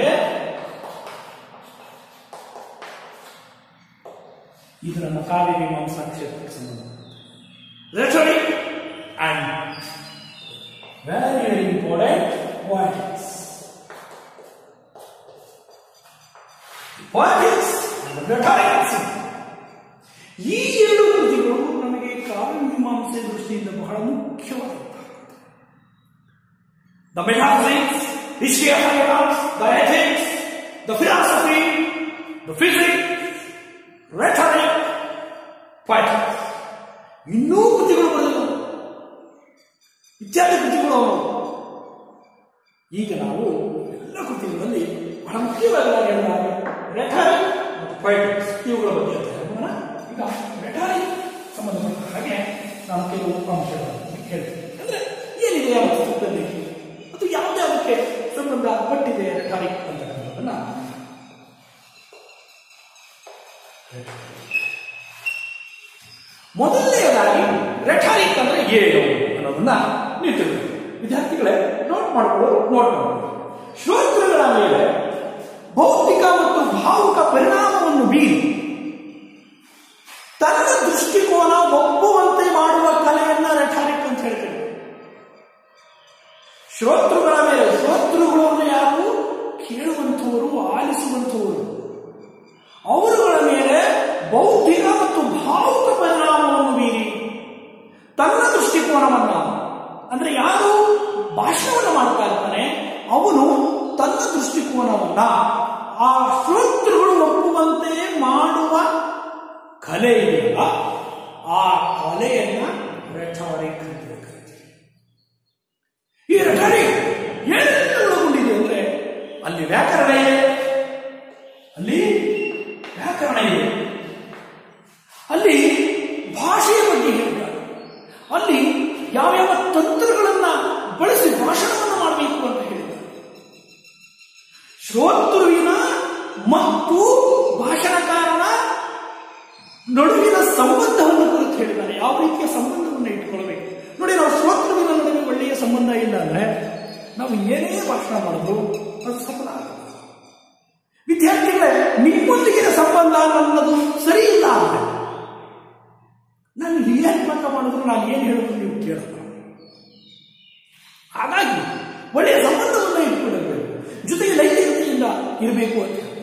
ಇದು ನಮ್ಮ ಕಾವ್ಯ ಮೀಮಾಂಸಾ ಕ್ಷೇತ್ರಕ್ಕೆ ಸಂಬಂಧ rhetoric and very very important politics politics and rhetorics ಈ ಎರಡು ಕೃತಿಗಳು ನಮಗೆ ಕಾವ್ಯ ಮೀಮಾಂಸೆ ದೃಷ್ಟಿಯಿಂದ ಬಹಳ ಮುಖ್ಯವಾದಂತಹ The metaphysics, history of ideas, the ethics, the philosophy, the physics, rhetoric, poetics. ಇನ್ನೂ ಕೃತಿಗಳು ಬರೆದರು ಇತ್ಯಾದಿ ಕೃತಿಗಳು ಅವರು ಈಗ ನಾವು ಎಲ್ಲ ಕೃತಿಗಳಲ್ಲಿ ಬಹಳ ಮುಖ್ಯವಾಗಿ ನಾನು ಹೇಳಿದ ಹಾಗೆ ರೆಟಾರಿಕ್ ಮತ್ತು ಪೊಯಿಟಿಕ್ಸ್ ಇವುಗಳ ಬಗ್ಗೆ ಅಧ್ಯಯನ ಮಾಡೋಣ. ಈಗ ರೆಟಾರಿಕ್ ಸಂಬಂಧಪಟ್ಟ ಹಾಗೆ ನಾನು ಕೆಲವು ಅಂಶಗಳನ್ನು ಹೇಳ್ತೀನಿ ಅಂದ್ರೆ ಏನಿದೆ ಆ ಪುಸ್ತಕದಲ್ಲಿ ಮತ್ತು ಯಾವುದ್ಯಾವುದಕ್ಕೆ ಸಂಬಂಧ ಪಟ್ಟಿದೆ ರೆಟಾರಿಕ್ ಅಂತಕ್ಕಂಥದ್ದನ್ನ ಮೊದಲನೆಯದಾಗಿ ರೆಟಾರಿಕ್ ಅಂದ್ರೆ ಏನು ಅನ್ನೋದನ್ನ ನೀವು ತಿಳ್ಕೊಳ್ಳಿ ವಿದ್ಯಾರ್ಥಿಗಳೇ ನೋಟ್ ಮಾಡ್ಕೊಳ್ಳೋದು ನೋಟ್ ಮಾಡ್ಕೊಳ್ಳಿ ಶ್ರೋತೃಗಳ ಮೇಲೆ ಭೌತಿಕ ಮತ್ತು ಭಾವುಕ ಪರಿಣಾಮವನ್ನು ಬೀರಿ ತನ್ನ ದೃಷ್ಟಿಕೋನ ಒಪ್ಪುವಂತೆ ಮಾಡುವ ಕಲೆಯನ್ನ ರೆಟಾರಿಕ್ ಅಂತ ಹೇಳ್ತೇವೆ ಶ್ರೋತೃಗಳ ಮೇಲೆ ಶ್ರೋತೃಗಳು ಅಂದ್ರೆ ಯಾರು ಕೇಳುವಂಥವರು ಆಲಿಸುವಂಥವರು ಅವರುಗಳ ಮೇಲೆ ಬೌದ್ಧಿಕ ಮತ್ತು ಭಾವುಕ ಪರಿಣಾಮವನ್ನು ಬೀರಿ ತನ್ನ ದೃಷ್ಟಿಕೋನವನ್ನ ಅಂದ್ರೆ ಯಾರು ಭಾಷಣವನ್ನು ಮಾಡ್ತಾ ಇರ್ತಾನೆ ಅವನು ತನ್ನ ದೃಷ್ಟಿಕೋನವನ್ನ ಆ ಶ್ರೋತೃಗಳು ಒಪ್ಪುವಂತೆ ಮಾಡುವ ಕಲೆ ಇದೆಯಲ್ಲ ಆ ಕಲೆಯನ್ನ ರೆಟಾರಿಕ್ ಅಂತ ಕರೀತೀವಿ ಈ ರೆಟಾರಿಕ್ ಏನೆಲ್ಲ ಒಳಗೊಂಡಿದೆ ಅಂದ್ರೆ ಅಲ್ಲಿ ವ್ಯಾಕರಣ ಇದೆ ಅಲ್ಲಿ ವ್ಯಾಕರಣ ಇದೆ ಅಲ್ಲಿ ಭಾಷೆಯ ಬಗ್ಗೆ ಹೇಳಿದ್ದಾರೆ ಅಲ್ಲಿ ಯಾವ್ಯಾವ ತಂತ್ರಗಳನ್ನ ಬಳಸಿ ಭಾಷಣವನ್ನು ಮಾಡಬೇಕು ಅಂತ ಹೇಳಿದ್ದಾರೆ ಶ್ರೋತೃವಿನ ಮತ್ತು ಭಾಷಣಕಾರನ ನಡುವಿನ ಸಂಬಂಧವನ್ನು ಕುರಿತು ಹೇಳಿದ್ದಾರೆ ಯಾವ ರೀತಿಯ ಸಂಬಂಧವನ್ನು ಇಟ್ಕೊಳ್ಬೇಕು ನೋಡಿ ನಾವು ಶ್ರೋತೃವಿನ ನಡುವೆ ಒಳ್ಳೆಯ ಸಂಬಂಧ ಇಲ್ಲ ಅಂದ್ರೆ ನಾವು ಏನೇ ಭಾಷಣ ಮಾಡಿದ್ರು ಅದು ಸಫಲ ಆಗಲ್ಲ ವಿದ್ಯಾರ್ಥಿಗಳೇ ನಿಮ್ಮೊಂದಿಗಿನ ಸಂಬಂಧ ನನ್ನದು ಸರಿ ಇಲ್ಲ ಅಂದ್ರೆ ನಾನು ಕ್ರಿಯಾತ್ಮಕ ಮಾಡಿದ್ರು ನಾನು ಏನು ಹೇಳಿದ್ರು ನೀವು ಕೇಳಲ್ಲ ಹಾಗಾಗಿ ಒಳ್ಳೆಯ ಸಂಬಂಧವನ್ನು ಇಟ್ಕೊಂಡಿರಬೇಕು ಜೊತೆಗೆ ನೈತಿಕತೆಯಿಂದ ಇರಬೇಕು ಅಂತ ಹೇಳ್ತಾರೆ.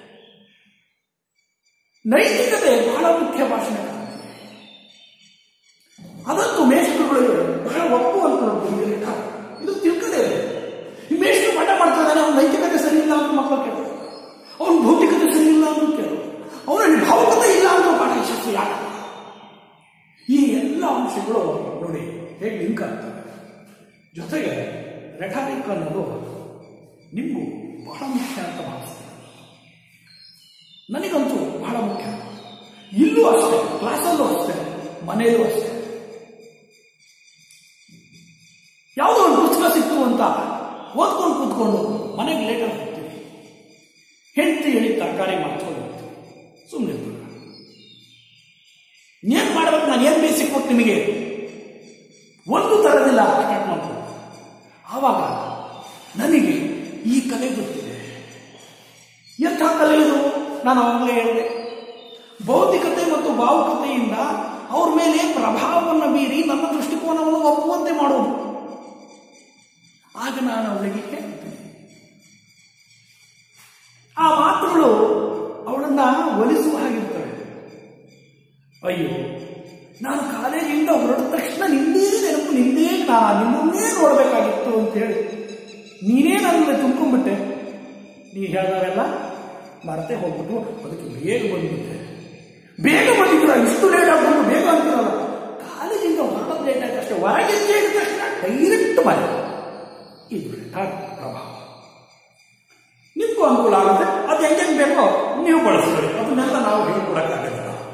ನೈತಿಕತೆ ಬಹಳ ಮುಖ್ಯ ಭಾಷಣ ಅದಂತೂ ಮೇಷ್ಟ್ರುಗಳು ಬಹಳ ಒಪ್ಪುವಂಥದ್ದು ಇದು ಲೆಕ್ಕ. ಇದು ತಿಳ್ಕದೇ ಇದೆ ಈ ಮೇಷ್ಟ್ರು ಪಾಠ ಮಾಡ್ತಾ ಇದ್ದಾನೆ ಅವ್ನ ನೈತಿಕತೆ ಸರಿ ಇಲ್ಲ ಅಂತ ಮಕ್ಕಳು ಕೇಳೋದು ಅವನ ಭೌತಿಕತೆ ಸರಿ ಇಲ್ಲ ಅಂತ ಕೇಳೋದು ಅವನಲ್ಲಿ ಭಾವುಕತೆ ಇಲ್ಲ ಅಂತ ಪಾಠ ಯಶಸ್ವಿ ಯಾಕೆ ಈ ಎಲ್ಲ ಅಂಶಗಳು ನೋಡಿ ಹೇಗೆ ಲಿಂಕ್ ಆಗ್ತವೆ ಜೊತೆಗೆ ರೆಟಾರಿಕ್ ಅನ್ನೋದು ನಿಮಗೂ ಬಹಳ ಮುಖ್ಯ ಅಂತ ಭಾವಿಸ್ತೀನಿ ನನಗಂತೂ ಬಹಳ ಮುಖ್ಯ ಇಲ್ಲೂ ಅಷ್ಟೇ ಕ್ಲಾಸಲ್ಲೂ ಅಷ್ಟೇ ಮನೆಯಲ್ಲೂ ಅಷ್ಟೇ ಯಾವುದೋ ಒಂದು ಪುಸ್ತಕ ಸಿಕ್ತು ಅಂತ ಓದ್ಕೊಂಡು ಕೂತ್ಕೊಂಡು ಮನೆಗೆ ಲೇಟಾಗಿ ಹೋಗ್ತೀವಿ ಹೆಂಡತಿ ಹೇಳಿ ತರಕಾರಿ ಮಾಡ್ಕೊಂಡು ಹೋಗ್ತೀವಿ ಸುಮ್ಮನೆ ಏನ್ ಮಾಡ್ಬೇಕು ನಾನು ಏನ್ ಬೇಸಿಕ್ ಕೊಟ್ಟು ನಿಮಗೆ ಒಂದು ತರದಿಲ್ಲ ಸ್ಟಾರ್ಟ್ ಮಾಡ್ಕೊಂಡು ಆವಾಗ ನನಗೆ ಈ ಕಲೆ ಗೊತ್ತಿದೆ ಎಂಥ ಕಲೆ ಇದು ನಾನು ಅವಾಗಲೇ ಹೇಳಿದೆ ಭೌತಿಕತೆ ಮತ್ತು ಭಾವುಕತೆಯಿಂದ ಅವ್ರ ಮೇಲೆ ಪ್ರಭಾವವನ್ನು ಬೀರಿ ನನ್ನ ದೃಷ್ಟಿಕೋನವನ್ನು ಒಪ್ಪುವಂತೆ ಮಾಡೋದು ಆಗ ನಾನು ಅವಳಿಗೆ ಹೇಳ್ತೀನಿ ಆ ಮಾತುಗಳು ಅವಳನ್ನ ಒಲಿಸುವ ಹಾಗಿರ್ತವೆ ಅಯ್ಯೋ ನಾನು ಕಾಲೇಜಿಂದ ಹೊರಟ ತಕ್ಷಣ ನಿಂದೇ ನೆನಪು ನಿಂದೇ ನಾ ನಿನ್ನನ್ನೇ ನೋಡಬೇಕಾಗಿತ್ತು ಅಂತ ಹೇಳಿ ನೀನೇ ನನ್ನ ತುಂಬ್ಕೊಂಡ್ಬಿಟ್ಟೆ ನೀ ಹೇಳಿದವೆಲ್ಲ ಮರತೆ ಹೋಗ್ಬಿಟ್ಟು ಅದಕ್ಕೆ ಬೇಗ ಬಂದ್ಬಿಟ್ಟೆ ಬೇಗ ಬಂದಿದ್ರ ಇಷ್ಟು ಲೇಟ್ ಆಗ್ಬಿಟ್ಟು ಬೇಗ ಅಂತಿರಲ್ಲ ಕಾಲೇಜಿಂದ ಹೊರಡೋದು ಲೇಟ್ ಆಯ್ತು ಅಷ್ಟೇ ಹೊರಗೆ ಹೇಳಿದ ತಕ್ಷಣ ಡೈರೆಕ್ಟ್ ಮನೆ ಇದು ರಿಟಾರ್ಡ್ ಪ್ರಭಾವ ನಿಮ್ಗೂ ಅನುಕೂಲ ಆಗುತ್ತೆ ಅದು ಹೆಂಗೆ ಬೇಕೋ ನೀವು ಬಳಸ್ಕೊಳ್ಳಿ ಅದನ್ನೆಲ್ಲ ನಾವು ಹೇಳ್ಕೊಡಕ್ಕಾಗಲ್ಲ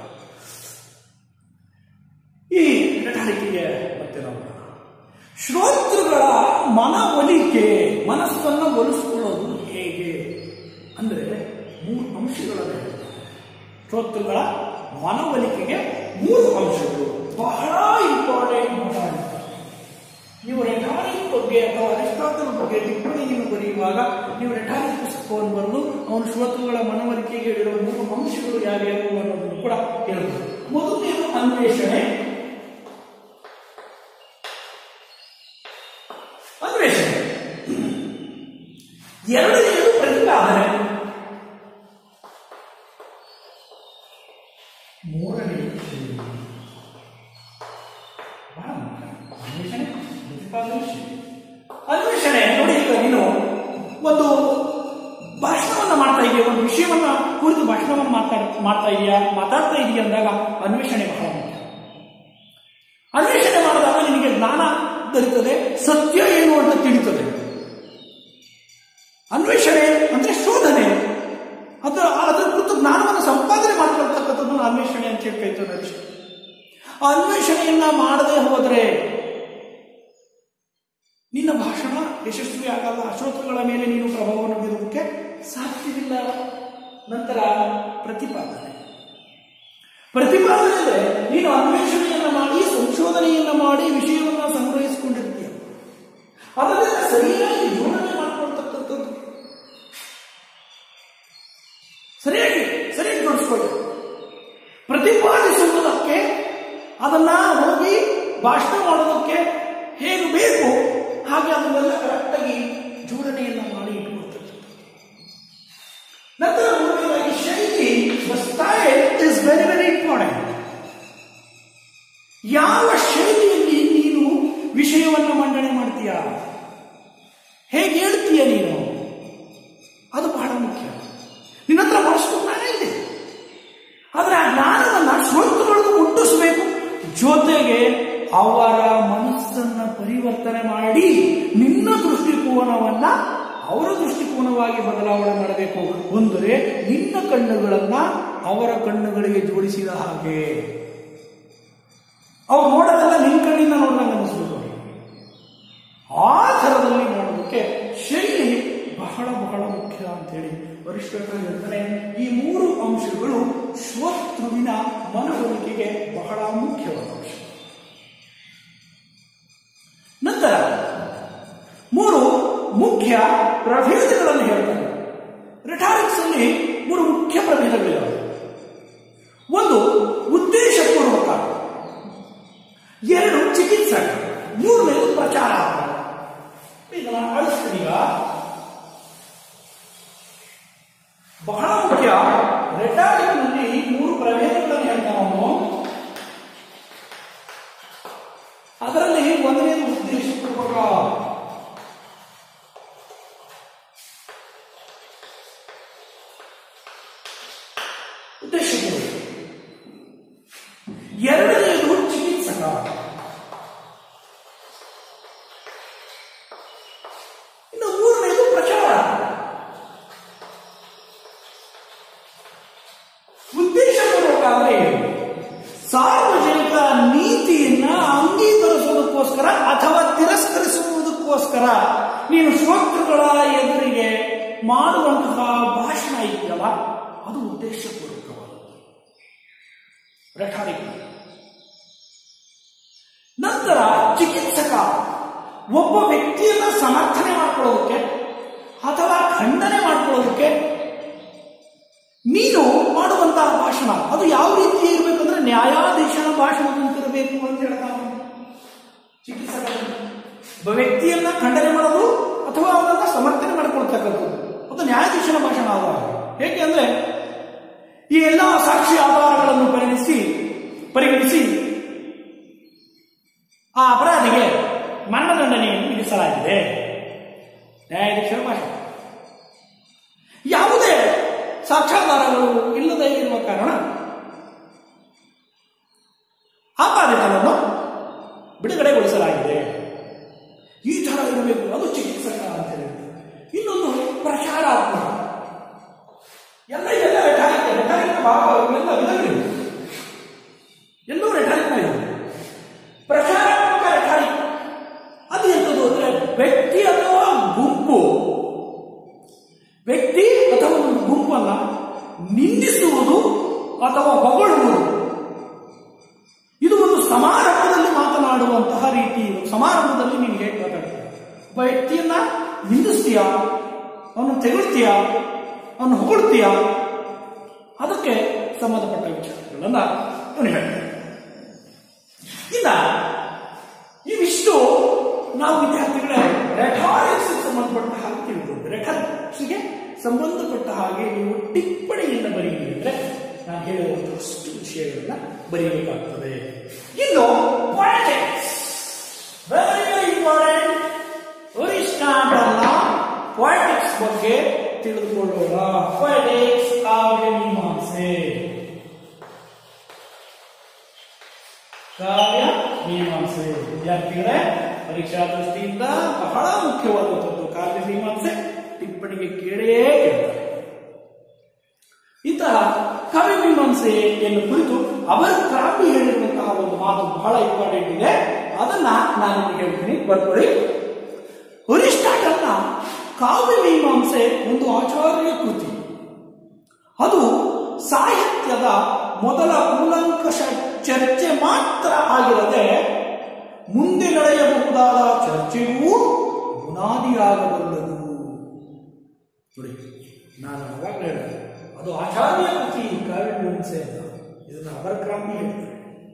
ಈ ನಟಾರಿಕೆಗೆ ಮತ್ತೆ ನಾವು ಶ್ರೋತೃಗಳ ಮನ ಒಲಿಕೆ ಮನಸ್ಸನ್ನು ಒಲಿಸಿಕೊಳ್ಳೋದು ಹೇಗೆ ಅಂದ್ರೆ ಮೂರು ಅಂಶಗಳನ್ನು ಹೇಳ್ತಾರೆ ಶ್ರೋತೃಗಳ ಮನವೊಲಿಕೆಗೆ ಮೂರು ಅಂಶಗಳು ಬಹಳ ಇಂಪಾರ್ಟೆಂಟ್ ಮಾತಾಡ್ತಾರೆ ನೀವು ರೆಟಾರಿಕ್ ಬಗ್ಗೆ ಅಥವಾ ಅರಿಸ್ಟಾಟಲ್ ಬಗ್ಗೆ ಟಿಪ್ಪಣಿಯನ್ನು ಬರೆಯುವಾಗ ನೀವು ರೆಟಾರಿಕ್ ಪುಸ್ತಕವನ್ನು ಬರೆದು ಅವನ ಶ್ರೋತೃಗಳ ಮನವರಿಕೆಗೆ ಹೇಳಿರುವ ಮೂರು ಅಂಶಗಳು ಯಾವ್ಯಾವು ಅನ್ನೋದನ್ನು ಕೂಡ ಹೇಳ್ಬೋದು ಮೊದಲನೇದು ಅನ್ವೇಷಣೆ ಅನ್ವೇಷಣೆ ಎರಡನೆಯದು ಪ್ರತಿಪಾದನೆ ಮೂರನೆಯದು ಬಹಳ ಮುಖ್ಯ. ಅನ್ವೇಷಣೆ ಪ್ರತಿಪಾದನೆ ಅನ್ವೇಷಣೆ ನೋಡಿ ಈಗ ನೀನು ಒಂದು ಭಾಷಣವನ್ನ ಮಾಡ್ತಾ ಇದೆಯಾ ಒಂದು ವಿಷಯವನ್ನ ಕುರಿತು ಭಾಷಣವನ್ನು ಮಾತಾಡ್ ಮಾಡ್ತಾ ಇದೆಯಾ ಮಾತಾಡ್ತಾ ಇದೆಯಾ ಅಂದಾಗ ಅನ್ವೇಷಣೆ ಬಹಳ ಮುಖ್ಯ ಅನ್ವೇಷಣೆ ಮಾಡಿದಾಗ ನಿನಗೆ ಜ್ಞಾನ ದೊರೀತದೆ ಸತ್ಯ ಏನು ಅಂತ ತಿಳಿತದೆ ಅನ್ವೇಷಣೆ ಅಂದ್ರೆ ಶೋಧನೆ ಅದರ ಅದರ ಕುರಿತು ಜ್ಞಾನವನ್ನು ಸಂಪಾದನೆ ಮಾಡ್ಕೊಳ್ತಕ್ಕಂಥದ್ದನ್ನು ಅನ್ವೇಷಣೆ ಅಂತ ಹೇಳಿ ಕೈತಾರೆ ಅಷ್ಟೇ ಆ ಅನ್ವೇಷಣೆಯನ್ನ ಮಾಡದೆ ಹೋದರೆ ನಿನ್ನ ಭಾಷಣ ಯಶಸ್ವಿ ಆಗಲ್ಲ ಅಶ್ರೋತೃಗಳ ಮೇಲೆ ನೀನು ಪ್ರಭಾವವನ್ನು ಬೀರುವುದಕ್ಕೆ ಸಾಧ್ಯವಿಲ್ಲ ನಂತರ ಪ್ರತಿಪಾದನೆ ಪ್ರತಿಪಾದನೆ ಅಂದ್ರೆ ನೀನು ಅನ್ವೇಷಣೆಯನ್ನ ಮಾಡಿ ಸಂಶೋಧನೆಯನ್ನ ಮಾಡಿ ವಿಷಯವನ್ನ ಸಂಗ್ರಹಿಸಿಕೊಂಡಿರ್ತೀಯ ಅದರಿಂದ ಸರಿಯಾಗಿ ಜೋಡಣೆ ಮಾಡ್ಕೊಳ್ತಕ್ಕಂಥದ್ದು ಸರಿಯಾಗಿ ಸರಿಯಾಗಿ ಜೋಡಿಸ್ಕೊಳ್ಳಿ ಪ್ರತಿಪಾದಿಸುವುದಕ್ಕೆ ಅದನ್ನ ಹೋಗಿ ಭಾಷಣ ಮಾಡೋದಕ್ಕೆ ಹೇಗೆ ಬೇಕು ಹಾಗೆ ಅದನ್ನೆಲ್ಲ ಕರೆಕ್ಟಾಗಿ ಜೋಡಣೆಯನ್ನ ಮಾಡಿ ಇಟ್ಕೊಳ್ತಕ್ಕಂಥದ್ದು ನಂತರ ಮೂರನೇದಾಗಿ ಶೈಲಿ the style is very very important ಯಾವ ಶೈಲಿಯಲ್ಲಿ ನೀನು ವಿಷಯವನ್ನು ಮಂಡನೆ ಮಾಡ್ತೀಯ ಹೇಗೆ ಹೇಳ್ತೀಯ ನೀನು ಅದು ಬಹಳ ಮುಖ್ಯ ನಿನ್ನ ಹತ್ರ ಬಹಳಷ್ಟು ಜ್ಞಾನ ಇದೆ ಆದ್ರೆ ಆ ಜ್ಞಾನವನ್ನ ಶ್ರೋತೃಗಳಿಗೂ ಮುಟ್ಟಿಸಬೇಕು ಜೊತೆಗೆ ಅವರ ಮನಸ್ಸನ್ನ ಪರಿವರ್ತನೆ ಮಾಡಿ ನಿನ್ನ ದೃಷ್ಟಿಕೋನವನ್ನ ಅವರ ದೃಷ್ಟಿಕೋನವಾಗಿ ಬದಲಾವಣೆ ಮಾಡಬೇಕು ಅಂದರೆ ನಿನ್ನ ಕಣ್ಣುಗಳನ್ನ ಅವರ ಕಣ್ಣುಗಳಿಗೆ ಜೋಡಿಸಿದ ಹಾಗೆ ಅವ್ರು ನೋಡೋದೆಲ್ಲ ನಿನ್ನ ಕಣ್ಣಿಂದ ನೋಡಿದಂಗೆ ಅನಿಸ್ಬೇಕು ಅವ್ರಿಗೆ. ಆ ಥರದಲ್ಲಿ ನೋಡೋದಕ್ಕೆ ಶೈಲಿ ಬಹಳ ಬಹಳ ಮುಖ್ಯ ಅಂತೇಳಿ ವರಿಷ್ಠರು ಹೇಳ್ತಾರೆ ಈ ಮೂರು ಅಂಶಗಳು ಶ್ರೋತೃವಿನ ಮನವೊಲಿಕೆಗೆ ಬಹಳ ಮುಖ್ಯವಾದ ಅಂಶ ನಂತರ ಮೂರು ಮುಖ್ಯ ಪ್ರಭೇದಗಳನ್ನು ಹೇಳ್ತಾರೆ ರಿಟಾರಿಕ್ಸ್ ಅಲ್ಲಿ ಮೂರು ಮುಖ್ಯ ಪ್ರಭೇದಗಳಿವೆ ಒಂದು ಉದ್ದೇಶಪೂರ್ವಕ ಎರಡು ಚಿಕಿತ್ಸಕ ಮೂರನೇದು ಪ್ರಚಾರ ಇದನ್ನ ಅಳಿಸ್ತೀನಿ ಈಗ ಬಹಳ ಮುಖ್ಯ ರೆಟಾರಿಕ್ನಲ್ಲಿ ಮೂರು ಪ್ರಭೇದಗಳನ್ನು ಹೇಳ್ತಾನೆ ಅವನು ಅದರಲ್ಲಿ ಒಂದನೇದು ಉದ್ದೇಶಪೂರ್ವಕ ಉದ್ದೇಶಪೂರ್ವಕ ಎರಡನೆಯದು ಚಿಕಿತ್ಸಕ ಇನ್ನು ಮೂರನೇದು ಪ್ರಚಾರ ಉದ್ದೇಶಪೂರ್ವಕ ಅಂದ್ರೆ ಏನು? ಸಾರ್ವಜನಿಕ ನೀತಿಯನ್ನ ಅಂಗೀಕರಿಸುವುದಕ್ಕೋಸ್ಕರ ಅಥವಾ ತಿರಸ್ಕರಿಸುವುದಕ್ಕೋಸ್ಕರ ನೀನು ಶ್ರೋತೃಗಳ ಎದುರಿಗೆ ಮಾಡುವಂತಹ ಭಾಷಣ ಇದೆಯಲ್ಲ ಅದು ಉದ್ದೇಶಪೂರ್ವಕವಾದದ್ದು ರೆಟಾರಿಕ್ ನಂತರ ಚಿಕಿತ್ಸಕ ಒಬ್ಬ ವ್ಯಕ್ತಿಯನ್ನ ಸಮರ್ಥನೆ ಮಾಡ್ಕೊಳ್ಳೋದಕ್ಕೆ ಅಥವಾ ಖಂಡನೆ ಮಾಡ್ಕೊಳ್ಳೋದಕ್ಕೆ ನೀನು ಮಾಡುವಂತಹ ಭಾಷಣ ಅದು ಯಾವ ರೀತಿ ಇರಬೇಕಂದ್ರೆ ನ್ಯಾಯಾಧೀಶನ ಭಾಷಣದಂತಿರಬೇಕು ಅಂತ ಹೇಳ್ತಾನೆ ಚಿಕಿತ್ಸಕ ಒಬ್ಬ ವ್ಯಕ್ತಿಯನ್ನ ಖಂಡನೆ ಮಾಡೋದು ಅಥವಾ ಅವನನ್ನ ಸಮರ್ಥನೆ ಮಾಡ್ಕೊಳ್ತಕ್ಕಂಥದ್ದು ಅದು ನ್ಯಾಯಾಧೀಶನ ಭಾಷಣ ಆದ ಹೇಗೆ ಅಂದ್ರೆ ಈ ಎಲ್ಲ ಸಾಕ್ಷಿ ಆಧಾರಗಳನ್ನು ಪರಿಗಣಿಸಿ ಪರಿಗಣಿಸಿ ಆ ಅಪರಾಧಿಗೆ ಮರಣದಂಡನೆಯನ್ನು ವಿಧಿಸಲಾಗಿದೆ ನ್ಯಾಯಾಧೀಶರ ಭಾಷಣ ಯಾವುದೇ ಸಾಕ್ಷಾಧಾರಗಳು ಇಲ್ಲದೆ ಇರುವ ಕಾರಣ ಆಪಾದಿತನನ್ನು ಬಿಡುಗಡೆಗೊಳಿಸಲಾಗಿದೆ ಈ ತರ ಇರಬೇಕು ಅದು ಚಿಕಿತ್ಸಕ ಅಂತ ಹೇಳಿ ಇನ್ನೊಂದು ಪ್ರಚಾರಾತ್ಮಕ ಎಲ್ಲ ಎಲ್ಲ ರೆಟಾರಿಕ್ ರೆಟಾರಿಕ್ ಭಾಗ ಇವೆಲ್ಲ ವಿಧಗಳಿವೆ ಎಲ್ಲೂ ರೆಟಾರಿಕ್ ಇದೆ ಪ್ರಚಾರಾತ್ಮಕ ರೆಟಾರಿಕ್ ಅದು ಎಂಥದ್ದು ಅಂದ್ರೆ ವ್ಯಕ್ತಿ ಅಥವಾ ಗುಂಪು ವ್ಯಕ್ತಿ ಅಥವಾ ಒಂದು ಗುಂಪನ್ನ ನಿಂದಿಸುವುದು ಅಥವಾ ಹೊಗಳುವುದು ಇದು ಒಂದು ಸಮಾರಂಭದಲ್ಲಿ ಮಾತನಾಡುವಂತಹ ರೀತಿ ಇದು ಸಮಾರಂಭದಲ್ಲಿ ನೀನು ಹೇಗೆ ಮಾತಾಡ್ತೀಯ ಒಬ್ಬ ವ್ಯಕ್ತಿಯನ್ನ ನಿಂದಿಸ್ತೀಯ ಅವನು ತೆಗಳ್ತೀಯ ಅವನು ಹೊಗಳ್ತೀಯ ಅದಕ್ಕೆ ಸಂಬಂಧಪಟ್ಟ ವಿಚಾರಗಳನ್ನ ಅವನು ಹೇಳ್ತಾನೆ ಇನ್ನ ಇವಿಷ್ಟು ನಾವು ವಿದ್ಯಾರ್ಥಿಗಳೇ ರೆಟಾರಿಕ್ಸ್ ಸಂಬಂಧಪಟ್ಟ ಹಾಗೆ ತಿಳ್ಕೊಂಡು ರೆಟಾರಿಕ್ಸ್ಗೆ ಸಂಬಂಧಪಟ್ಟ ಹಾಗೆ ನೀವು ಟಿಪ್ಪಣಿಯಿಂದ ಬರೆಯಿರಿ ಅಂದ್ರೆ ನಾನು ಹೇಳುವಂತಷ್ಟು ವಿಷಯಗಳನ್ನ ಬರೆಯಬೇಕಾಗ್ತದೆ ಇನ್ನು politics very very important very start ಅಲ್ಲ ಪಾಲಿಟಿಕ್ಸ್ ಬಗ್ಗೆ ತಿಳಿದುಕೊಳ್ಳೋಣ ಪಾಲಿಟಿಕ್ಸ್ ಕಾವ್ಯ ಮೀಮಾಂಸೆ ಕಾವ್ಯ ಮೀಮಾಂಸೆ ವಿದ್ಯಾರ್ಥಿಗಳೇ ಪರೀಕ್ಷಾ ದೃಷ್ಟಿಯಿಂದ ಬಹಳ ಮುಖ್ಯವಾದಂಥದ್ದು ಕಾವ್ಯ ಮೀಮಾಂಸೆ ಟಿಪ್ಪಣಿ ಪ್ರಶ್ನೆಗೆ ಕೇಳೇ ಕೇಳ್ತಾರೆ ಇಂತಹ ಕವಿ ಮೀಮಾಂಸೆಯನ್ನು ಕುರಿತು ಅವರು ಕ್ರಾಂತಿ ಹೇಳಿರುವಂತಹ ಒಂದು ಮಾತು ಬಹಳ ಇಂಪಾರ್ಟೆಂಟ್ ಇದೆ ಅದನ್ನ ನಾನು ನಿಮಗೆ ಹೇಳ್ತೀನಿ ಬರ್ಕೊಳ್ಳಿ ಅರಿಸ್ಟಾಟಲ್ನ ಕಾವ್ಯ ಮೀಮಾಂಸೆ ಒಂದು ಆಚಾರ್ಯ ಕೃತಿ ಅದು ಸಾಹಿತ್ಯದ ಮೊದಲ ಕೂಲಂಕಷ ಚರ್ಚೆ ಮಾತ್ರ ಆಗಿರದೆ ಮುಂದೆ ನಡೆಯಬಹುದಾದ ಚರ್ಚೆಗೂ ಬುನಾದಿಯಾಗಬಲ್ಲದು ನೋಡಿ ನಾನು ಅವಾಗಲೇ ಹೇಳಿದೆ ಅದು ಆಚಾರ್ಯ ಕೃತಿ ಕಾವ್ಯ ಮೀಮಾಂಸೆ ಅಂತ ಇದನ್ನ ಅಬರ್ಕ್ರಾಂತಿ ಹೇಳ್ತಾರೆ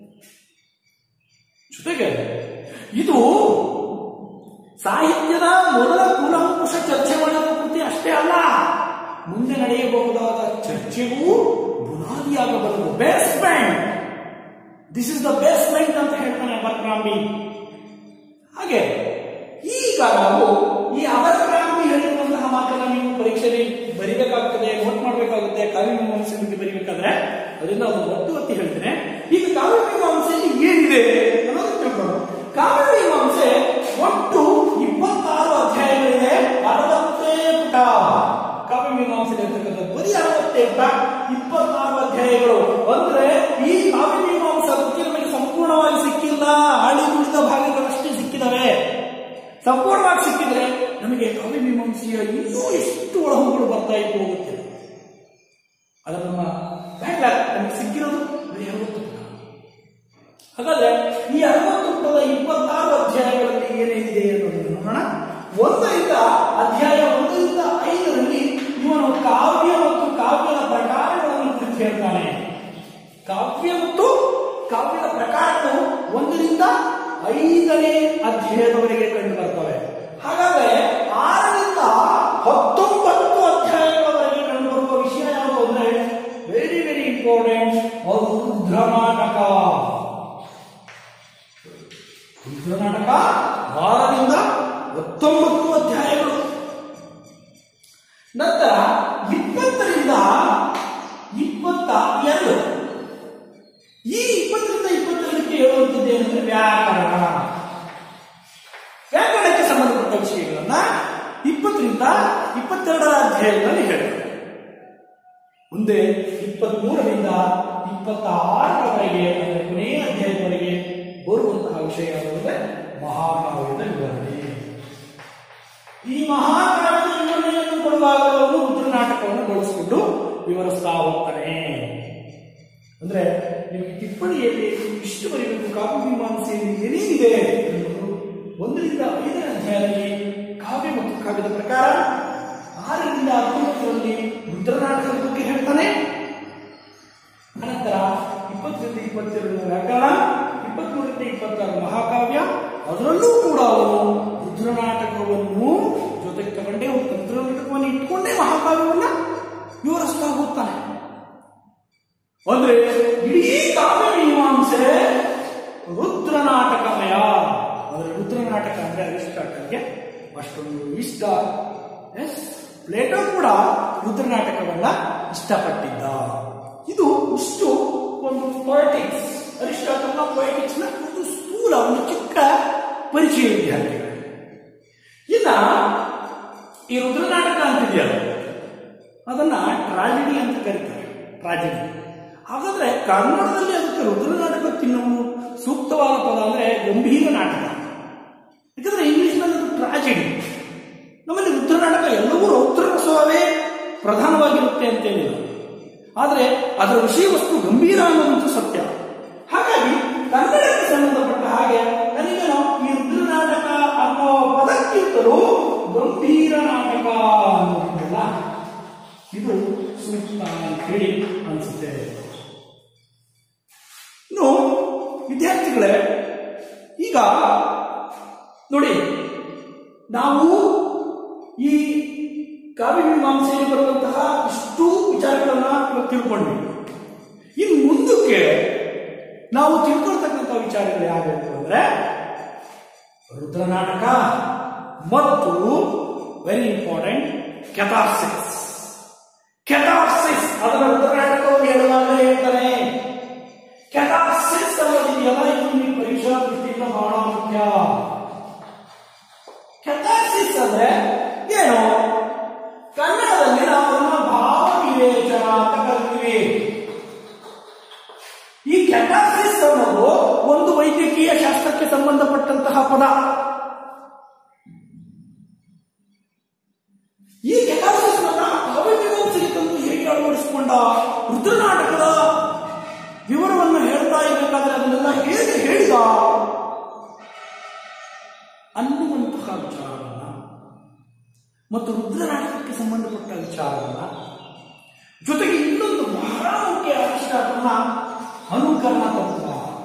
ಜೊತೆಗೆ ಇದು ಸಾಹಿತ್ಯದ ಮೊದಲ ಕೂಲಂಕುಷ ಚರ್ಚೆ ಮಾಡಿದ ಕೃತಿ ಅಷ್ಟೇ ಅಲ್ಲ ಮುಂದೆ ನಡೆಯಬಹುದಾದ ಚರ್ಚೆಗೂ ಬುನಾದಿಯಾಗಬಲ್ಲದು basement this is the basement ಅಂತ ಹೇಳ್ತಾನೆ ಅಬರ್ಕ್ರಾಂಬಿ ಹಾಗೆ ಈಗ ನಾವು ಈ ಅಬರ್ಕ್ರಾಂಬಿ ಹೇಳಿರುವಂತಹ ಮಾತನ್ನ ನೀವು ಪರೀಕ್ಷೆಯಲ್ಲಿ ಬರಿಬೇಕಾಗ್ತದೆ ನೋಟ್ ಮಾಡಬೇಕಾಗುತ್ತೆ ಕಾವ್ಯ ಮೀಮಾಂಸೆ ಬಗ್ಗೆ ಬರಿಬೇಕಾದ್ರೆ ಅದರಿಂದ ಒಂದು ಒತ್ತು ಒತ್ತಿ ಹೇಳ್ತೇನೆ ಈಗ ಕಾವ್ಯ ಮೀಮಾಂಸೆಯಲ್ಲಿ ಏನಿದೆ ಅನ್ನೋದು ತಿಳ್ಕೊಂಡು ಕಾವ್ಯ ಮೀಮಾಂಸೆ ಒಟ್ಟು ಇಪ್ಪತ್ತಾರು ಅಧ್ಯಾಯಗಳಿದೆ ಅರವತ್ತೇ ಪುಟ ಕಾವ್ಯ ಮೀಮಾಂಸೆ ಇರ್ತಕ್ಕಂಥ ಬರೀ ಅರವತ್ತೇ ಪುಟ ಇಪ್ಪತ್ತಾರು ಅಧ್ಯಾಯಗಳು ಅಂದ್ರೆ ಈ ಕಾವ್ಯ ಮೀಮಾಂಸಾ ಕೃತಿ ನಮಗೆ ಸಂಪೂರ್ಣವಾಗಿ ಸಿಕ್ಕಿಲ್ಲ ಹಳಿ ಉಳಿದ ಭಾಗಗಳಷ್ಟೇ ಸಿಕ್ಕಿದವೆ ಸಂಪೂರ್ಣವಾಗಿ ಸಿಕ್ಕಿದ್ರೆ ನಮಗೆ ಕಾವ್ಯ ಮೀಮಾಂಸೆಯ ಇನ್ನೂ ಎಷ್ಟು ಒಳಹುಗಳು ಬರ್ತಾ ಇತ್ತು ಗೊತ್ತಿಲ್ಲ ಅದು ನಮ್ಮ ಬ್ಯಾಕ್ಲಾಗ್ ನಮಗೆ ಸಿಕ್ಕಿರೋದು ಬರೀ ಅರವತ್ತು ಪುಟ ಹಾಗಾದ್ರೆ ಈ ಅರವತ್ತು ಪುಟದ ಇಪ್ಪತ್ತಾರು ಅಧ್ಯಾಯಗಳಲ್ಲಿ ಏನೇನಿದೆ ಅನ್ನೋದನ್ನು ನೋಡೋಣ ಒಂದರಿಂದ ಅಧ್ಯಾಯ ಒಂದರಿಂದ ಐದರಲ್ಲಿ ಇವನು ಕಾವ್ಯ ಮತ್ತು ಕಾವ್ಯದ ಪ್ರಕಾರಗಳನ್ನು ಕುರಿತು ಹೇಳ್ತಾನೆ ಕಾವ್ಯ ಮತ್ತು ಕಾವ್ಯದ ಪ್ರಕಾರಗಳು ಒಂದರಿಂದ ಐದನೇ ಅಧ್ಯಾಯದವರೆಗೆ ಕಂಡು ಬರ್ತವೆ ಹಾಗಾದ್ರೆ ಆರರಿಂದ ಹತ್ತೊಂಬತ್ತು ಅಧ್ಯಾಯಗಳವರೆಗೆ ಕಂಡು ಬರುವ ವಿಷಯ ಯಾವುದು ಅಂದ್ರೆ ವೆರಿ ವೆರಿ ಇಂಪಾರ್ಟೆಂಟ್ ಅದು ರುದ್ರನಾಟಕ ರುದ್ರನಾಟಕ ಆರರಿಂದ ಹತ್ತೊಂಬತ್ತು ಅಧ್ಯಾಯಗಳು ನಂತರ ಇಪ್ಪತ್ತರಿಂದ ಇಪ್ಪತ್ತ ಎರಡು ಈ ಇಪ್ಪತ್ತರಿಂದ ಇಪ್ಪತ್ತೆರಡಕ್ಕೆ ಹೇಳುವಂಥದ್ದು ಏನಂದ್ರೆ ವ್ಯಾಕರಣ ವ್ಯಾಕರಣಕ್ಕೆ ಸಂಬಂಧಪಟ್ಟ ವಿಷಯಗಳನ್ನ ಇಪ್ಪತ್ತರಿಂದ ಇಪ್ಪತ್ತೆರಡರ ಅಧ್ಯಾಯದಲ್ಲಿ ಹೇಳ್ತಾರೆ ಮುಂದೆ ಇಪ್ಪತ್ಮೂರರಿಂದ ಇಪ್ಪತ್ತ ಆರರವರೆಗೆ ಅಂದರೆ ಕೊನೆಯ ಅಧ್ಯಾಯದವರೆಗೆ ಬರುವಂತಹ ವಿಷಯ ಯಾವುದು ಅಂದ್ರೆ ಮಹಾಕಾವ್ಯದ ವಿವರಣೆ ಈ ಮಹಾಕಾವ್ಯದ ವಿವರಣೆಯನ್ನು ಕೊಡುವಾಗ ಅವನು ರುದ್ರನಾಟಕವನ್ನು ಬಳಸಿಕೊಂಡು ವಿವರಿಸ್ತಾ ಹೋಗ್ತಾನೆ ಅಂದ್ರೆ ನಿಮಗೆ ಟಿಪ್ಪಣಿಯಲ್ಲಿ ಇಷ್ಟು ಬರೀಬೇಕು ಕಾವ್ಯ ಮೀಮಾಂಸೆಯಲ್ಲಿ ಏನೇನಿದೆ ಅನ್ನೋದು ಒಂದರಿಂದ ಐದನೇ ಅಧ್ಯಾಯದಲ್ಲಿ ಕಾವ್ಯ ಮತ್ತು ಕಾವ್ಯದ ಪ್ರಕಾರ ಆರರಿಂದ ಹತ್ತೊಂಬತ್ತರಲ್ಲಿ ರುದ್ರನಾಟಕದ ಬಗ್ಗೆ ಹೇಳ್ತಾನೆ ಅನಂತರ ಇಪ್ಪತ್ತರಿಂದ ಇಪ್ಪತ್ತೆರಡು ವ್ಯಾಕರಣ ಇಪ್ಪತ್ಮೂರರಿಂದ ಇಪ್ಪತ್ತಾರು ಮಹಾಕಾವ್ಯ ಅದರಲ್ಲೂ ಕೂಡ ಅವನು ರುದ್ರನಾಟಕವನ್ನು ಜೊತೆಗೆ ತಗೊಂಡೇ ಹೋಗ್ತಾನೆ ರುದ್ರನಾಟಕವನ್ನು ಇಟ್ಕೊಂಡೇ ಮಹಾಕಾವ್ಯವನ್ನ ವಿವರಿಸ್ತಾ ಹೋಗ್ತಾನೆ ಅಂದ್ರೆ ಇಡೀ ಕಾವ್ಯ ಮೀಮಾಂಸೆ ರುದ್ರನಾಟಕಮಯ ಅಂದ್ರೆ ರುದ್ರನಾಟಕ ಅಂದ್ರೆ ಅರಿಸ್ಟಾಟಲ್ಗೆ ಅಷ್ಟೊಂದು ಇಷ್ಟ ಎಸ್ ಪ್ಲೇಟೋ ಕೂಡ ರುದ್ರನಾಟಕವನ್ನ ಇಷ್ಟಪಟ್ಟಿದ್ದ ಇದು ಇಷ್ಟು ಒಂದು ಪೊಯಿಟಿಕ್ಸ್ ಅರಿಸ್ಟಾಟಲ್ನ ಪೊಯಿಟಿಕ್ಸ್ ನ ಒಂದು ಸ್ಥೂಲ ಒಂದು ಚಿಕ್ಕ ಪರಿಚಯ ವಿದ್ಯಾರ್ಥಿಗಳು ಇನ್ನ ಈ ರುದ್ರನಾಟಕ ಅಂತಿದೆಯಲ್ಲ ಅದನ್ನ ಟ್ರಾಜಿಡಿ ಅಂತ ಕರೀತಾರೆ ಟ್ರಾಜಿಡಿ ಹಾಗಾದ್ರೆ ಕನ್ನಡದಲ್ಲಿ ಅದಕ್ಕೆ ರುದ್ರನಾಟಕಕ್ಕಿನ್ನೂ ಸೂಕ್ತವಾದ ಪದ ಅಂದ್ರೆ ಗಂಭೀರ ನಾಟಕ ಯಾಕಂದ್ರೆ ಇಂಗ್ಲಿಷ್ನಲ್ಲಿ ಅದು ಟ್ರಾಜಿಡಿ ನಮ್ಮಲ್ಲಿ ರುದ್ರನಾಟಕ ಎಲ್ಲವೂ ರೌದ್ರರಸವೇ ಪ್ರಧಾನವಾಗಿರುತ್ತೆ ಅಂತೇನಿಲ್ಲ ಆದರೆ ಅದರ ವಿಷಯ ವಸ್ತು ಗಂಭೀರ ಅನ್ನೋದಂತೂ ಸತ್ಯ ಹಾಗಾಗಿ ಕನ್ನಡಕ್ಕೆ ಸಂಬಂಧಪಟ್ಟ ಹಾಗೆ ನನಗೆ ನಾವು ಈ ರುದ್ರನಾಟಕ ಅನ್ನೋ ಪದಕ್ಕಿಂತಲೂ ಗಂಭೀರ ನಾಟಕ ಅನ್ನೋದಿಲ್ಲ ಇದು ಸೂಕ್ತ ಅಂತ ಹೇಳಿ ಅನಿಸುತ್ತೆ ಇನ್ನು ವಿದ್ಯಾರ್ಥಿಗಳೇ ಈಗ ನೋಡಿ ನಾವು ಈ ಕಾವ್ಯ ಮೀಮಾಂಸೆಯಲ್ಲಿ ಬರುವಂತಹ ಇಷ್ಟು ವಿಚಾರಗಳನ್ನ ಇವತ್ತು ತಿಳ್ಕೊಂಡ್ವಿ ಇನ್ನು ಮುಂದಕ್ಕೆ ನಾವು ತಿಳ್ಕೊಳ್ತಕ್ಕಂಥ ವಿಚಾರಗಳು ಯಾವ್ಯಾವು ಅಂದ್ರೆ ರುದ್ರನಾಟಕ ಮತ್ತು ವೆರಿ ಇಂಪಾರ್ಟೆಂಟ್ ಕೆಥಾರ್ಸಿಸ್ ಕೆಥಾರ್ಸಿಸ್ ಅದರ ರುದ್ರನಾಟಕವನ್ನು ಹೇಳುವಾಗಲೇ ಹೇಳ್ತಾನೆ ಕೆಥಾರ್ಸಿಸ್ ಅನ್ನೋದಿದೆಯಲ್ಲ ಇದು ನಿಮಗೆ ಪರೀಕ್ಷಾ ದೃಷ್ಟಿಯಿಂದ ಬಹಳ ಮುಖ್ಯ ಕೆಥಾರ್ಸಿಸ್ ಅಂದ್ರೆ ಏನು ಸಂಬಂಧಪಟ್ಟಂತಹ ಪದ ಈ ಕೆಟಾಸಿಸ್ನನ್ನ ಕಾವ್ಯಮೀಮಾಂಸೆಗೆ ತಂದು ಹೇಗೆ ಅಳವಡಿಸಿಕೊಂಡ ರುದ್ರನಾಟಕದ ವಿವರವನ್ನು ಹೇಳ್ತಾ ಇರಬೇಕಾದ್ರೆ ಅದನ್ನೆಲ್ಲ ಹೇಗೆ ಹೇಳಿದ ಅನ್ನುವಂತಹ ವಿಚಾರವನ್ನ ಮತ್ತು ರುದ್ರನಾಟಕಕ್ಕೆ ಸಂಬಂಧಪಟ್ಟ ವಿಚಾರವನ್ನ ಜೊತೆಗೆ ಇನ್ನೊಂದು ಬಹಳ ಮುಖ್ಯ ವಿಚಾರವನ್ನ ಅನುಕರಣ ತತ್ವ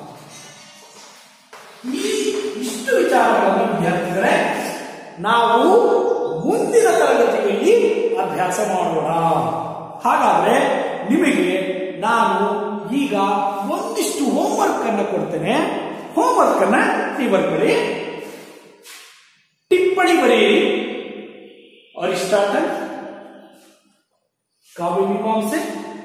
ಈ ಇಷ್ಟು ವಿಚಾರಗಳನ್ನು ವಿದ್ಯಾರ್ಥಿಗಳೇ ನಾವು ಮುಂದಿನ ತರಗತಿಯಲ್ಲಿ ಅಭ್ಯಾಸ ಮಾಡೋಣ ಹಾಗಾದ್ರೆ ನಿಮಗೆ ನಾನು ಈಗ ಒಂದಿಷ್ಟು ಹೋಮ್ವರ್ಕ್ ಅನ್ನು ಕೊಡ್ತೇನೆ ಹೋಮ್ವರ್ಕ್ ಅನ್ನ ನೀವು ಬರ್ಕೊಳ್ಳಿ ಟಿಪ್ಪಣಿ ಬರೆಯಿರಿ ಅರಿಸ್ಟಾಟಲ್ ಕಾವ್ಯ ಮೀಮಾಂಸೆ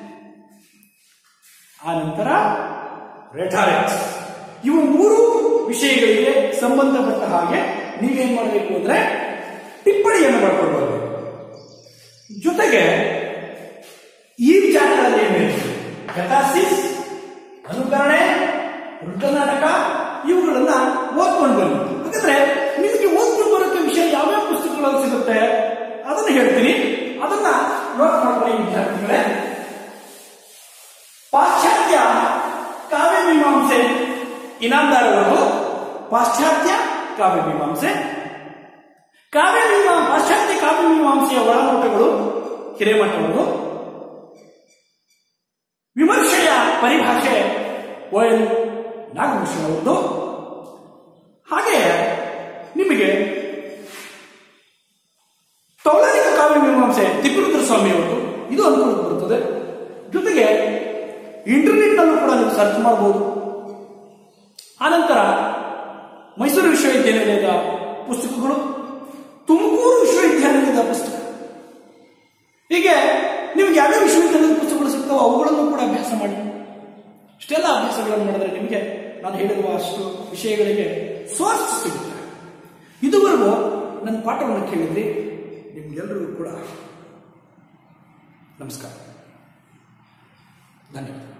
ಆನಂತರ ರೆಟಾರಿಕ್ಸ್ ಇವು ಮೂರು ವಿಷಯಗಳಿಗೆ ಸಂಬಂಧಪಟ್ಟ ಹಾಗೆ ನೀವೇನ್ ಮಾಡಬೇಕು ಅಂದ್ರೆ ಟಿಪ್ಪಣಿಯನ್ನು ಮಾಡ್ಕೊಂಡು ಬರಬೇಕು ಜೊತೆಗೆ ಈ ವಿಚಾರಗಳಲ್ಲಿ ಏನಿದೆ ಕಥಾಸಿಸ್ ಅನುಕರಣೆ ರುದ್ರನಾಟಕ ಇವುಗಳನ್ನ ಓದ್ಕೊಂಡು ಬನ್ನಿ ಯಾಕಂದ್ರೆ ನಿಮಗೆ ಓದ್ಕೊಂಡು ಬರೋಕ್ಕೆ ವಿಷಯ ಯಾವ್ಯಾವ ಪುಸ್ತಕಗಳಲ್ಲಿ ಸಿಗುತ್ತೆ ಅದನ್ನ ಹೇಳ್ತೀನಿ ಅದನ್ನ ನೋಟ್ ಮಾಡ್ಕೊಳ್ಳಿ ವಿದ್ಯಾರ್ಥಿಗಳೇ ಪಾಶ್ಚಾತ್ಯ ಕಾವ್ಯ ಮೀಮಾಂಸೆ ಇನಾಮದಾರವರು ಪಾಶ್ಚಾತ್ಯ ಕಾವ್ಯ ಮೀಮಾಂಸೆ ಕಾವ್ಯ ಮೀಮಾ ಪಾಶ್ಚಾತ್ಯ ಕಾವ್ಯ ಮೀಮಾಂಸೆಯ ಒಳನೋಟಗಳು ಹಿರೇಮಠವರು ವಿಮರ್ಶೆಯ ಪರಿಭಾಷೆ ಓ ಎನ್ ನಾಗಭೂಷಣ ಅವರದು ಹಾಗೆ ನಿಮಗೆ ತೌಲನಿಕ ಕಾವ್ಯ ಮೀಮಾಂಸೆ ತಿಪ್ಪರುದ್ರ ಸ್ವಾಮಿ ಅವರದು ಇದು ಅನುಕೂಲಕ್ಕೆ ಬರುತ್ತದೆ ಜೊತೆಗೆ ಇಂಟರ್ನೆಟ್ ನಲ್ಲೂ ಕೂಡ ನೀವು ಸರ್ಚ್ ಮಾಡಬಹುದು ಆನಂತರ ಮೈಸೂರು ವಿಶ್ವವಿದ್ಯಾನಿಲಯದ ಪುಸ್ತಕಗಳು ತುಮಕೂರು ವಿಶ್ವವಿದ್ಯಾನಿಲಯದ ಪುಸ್ತಕ ಹೀಗೆ ನಿಮ್ಗೆ ಯಾವ್ಯಾವ ವಿಶ್ವವಿದ್ಯಾಲಯದ ಪುಸ್ತಕಗಳು ಸಿಗ್ತಾವೋ ಅವುಗಳನ್ನು ಕೂಡ ಅಭ್ಯಾಸ ಮಾಡಿ ಇಷ್ಟೆಲ್ಲ ಅಭ್ಯಾಸಗಳನ್ನು ಮಾಡಿದ್ರೆ ನಿಮಗೆ ನಾನು ಹೇಳಿರುವ ಅಷ್ಟು ವಿಷಯಗಳಿಗೆ ಸ್ವಾರ್ಥ ಸಿಗುತ್ತೆ ಇದುವರೆಗೂ ನನ್ನ ಪಾಠವನ್ನು ಕೇಳಿದ್ರಿ ನಿಮ್ಗೆಲ್ಲರಿಗೂ ಕೂಡ ನಮಸ್ಕಾರ ಧನ್ಯವಾದ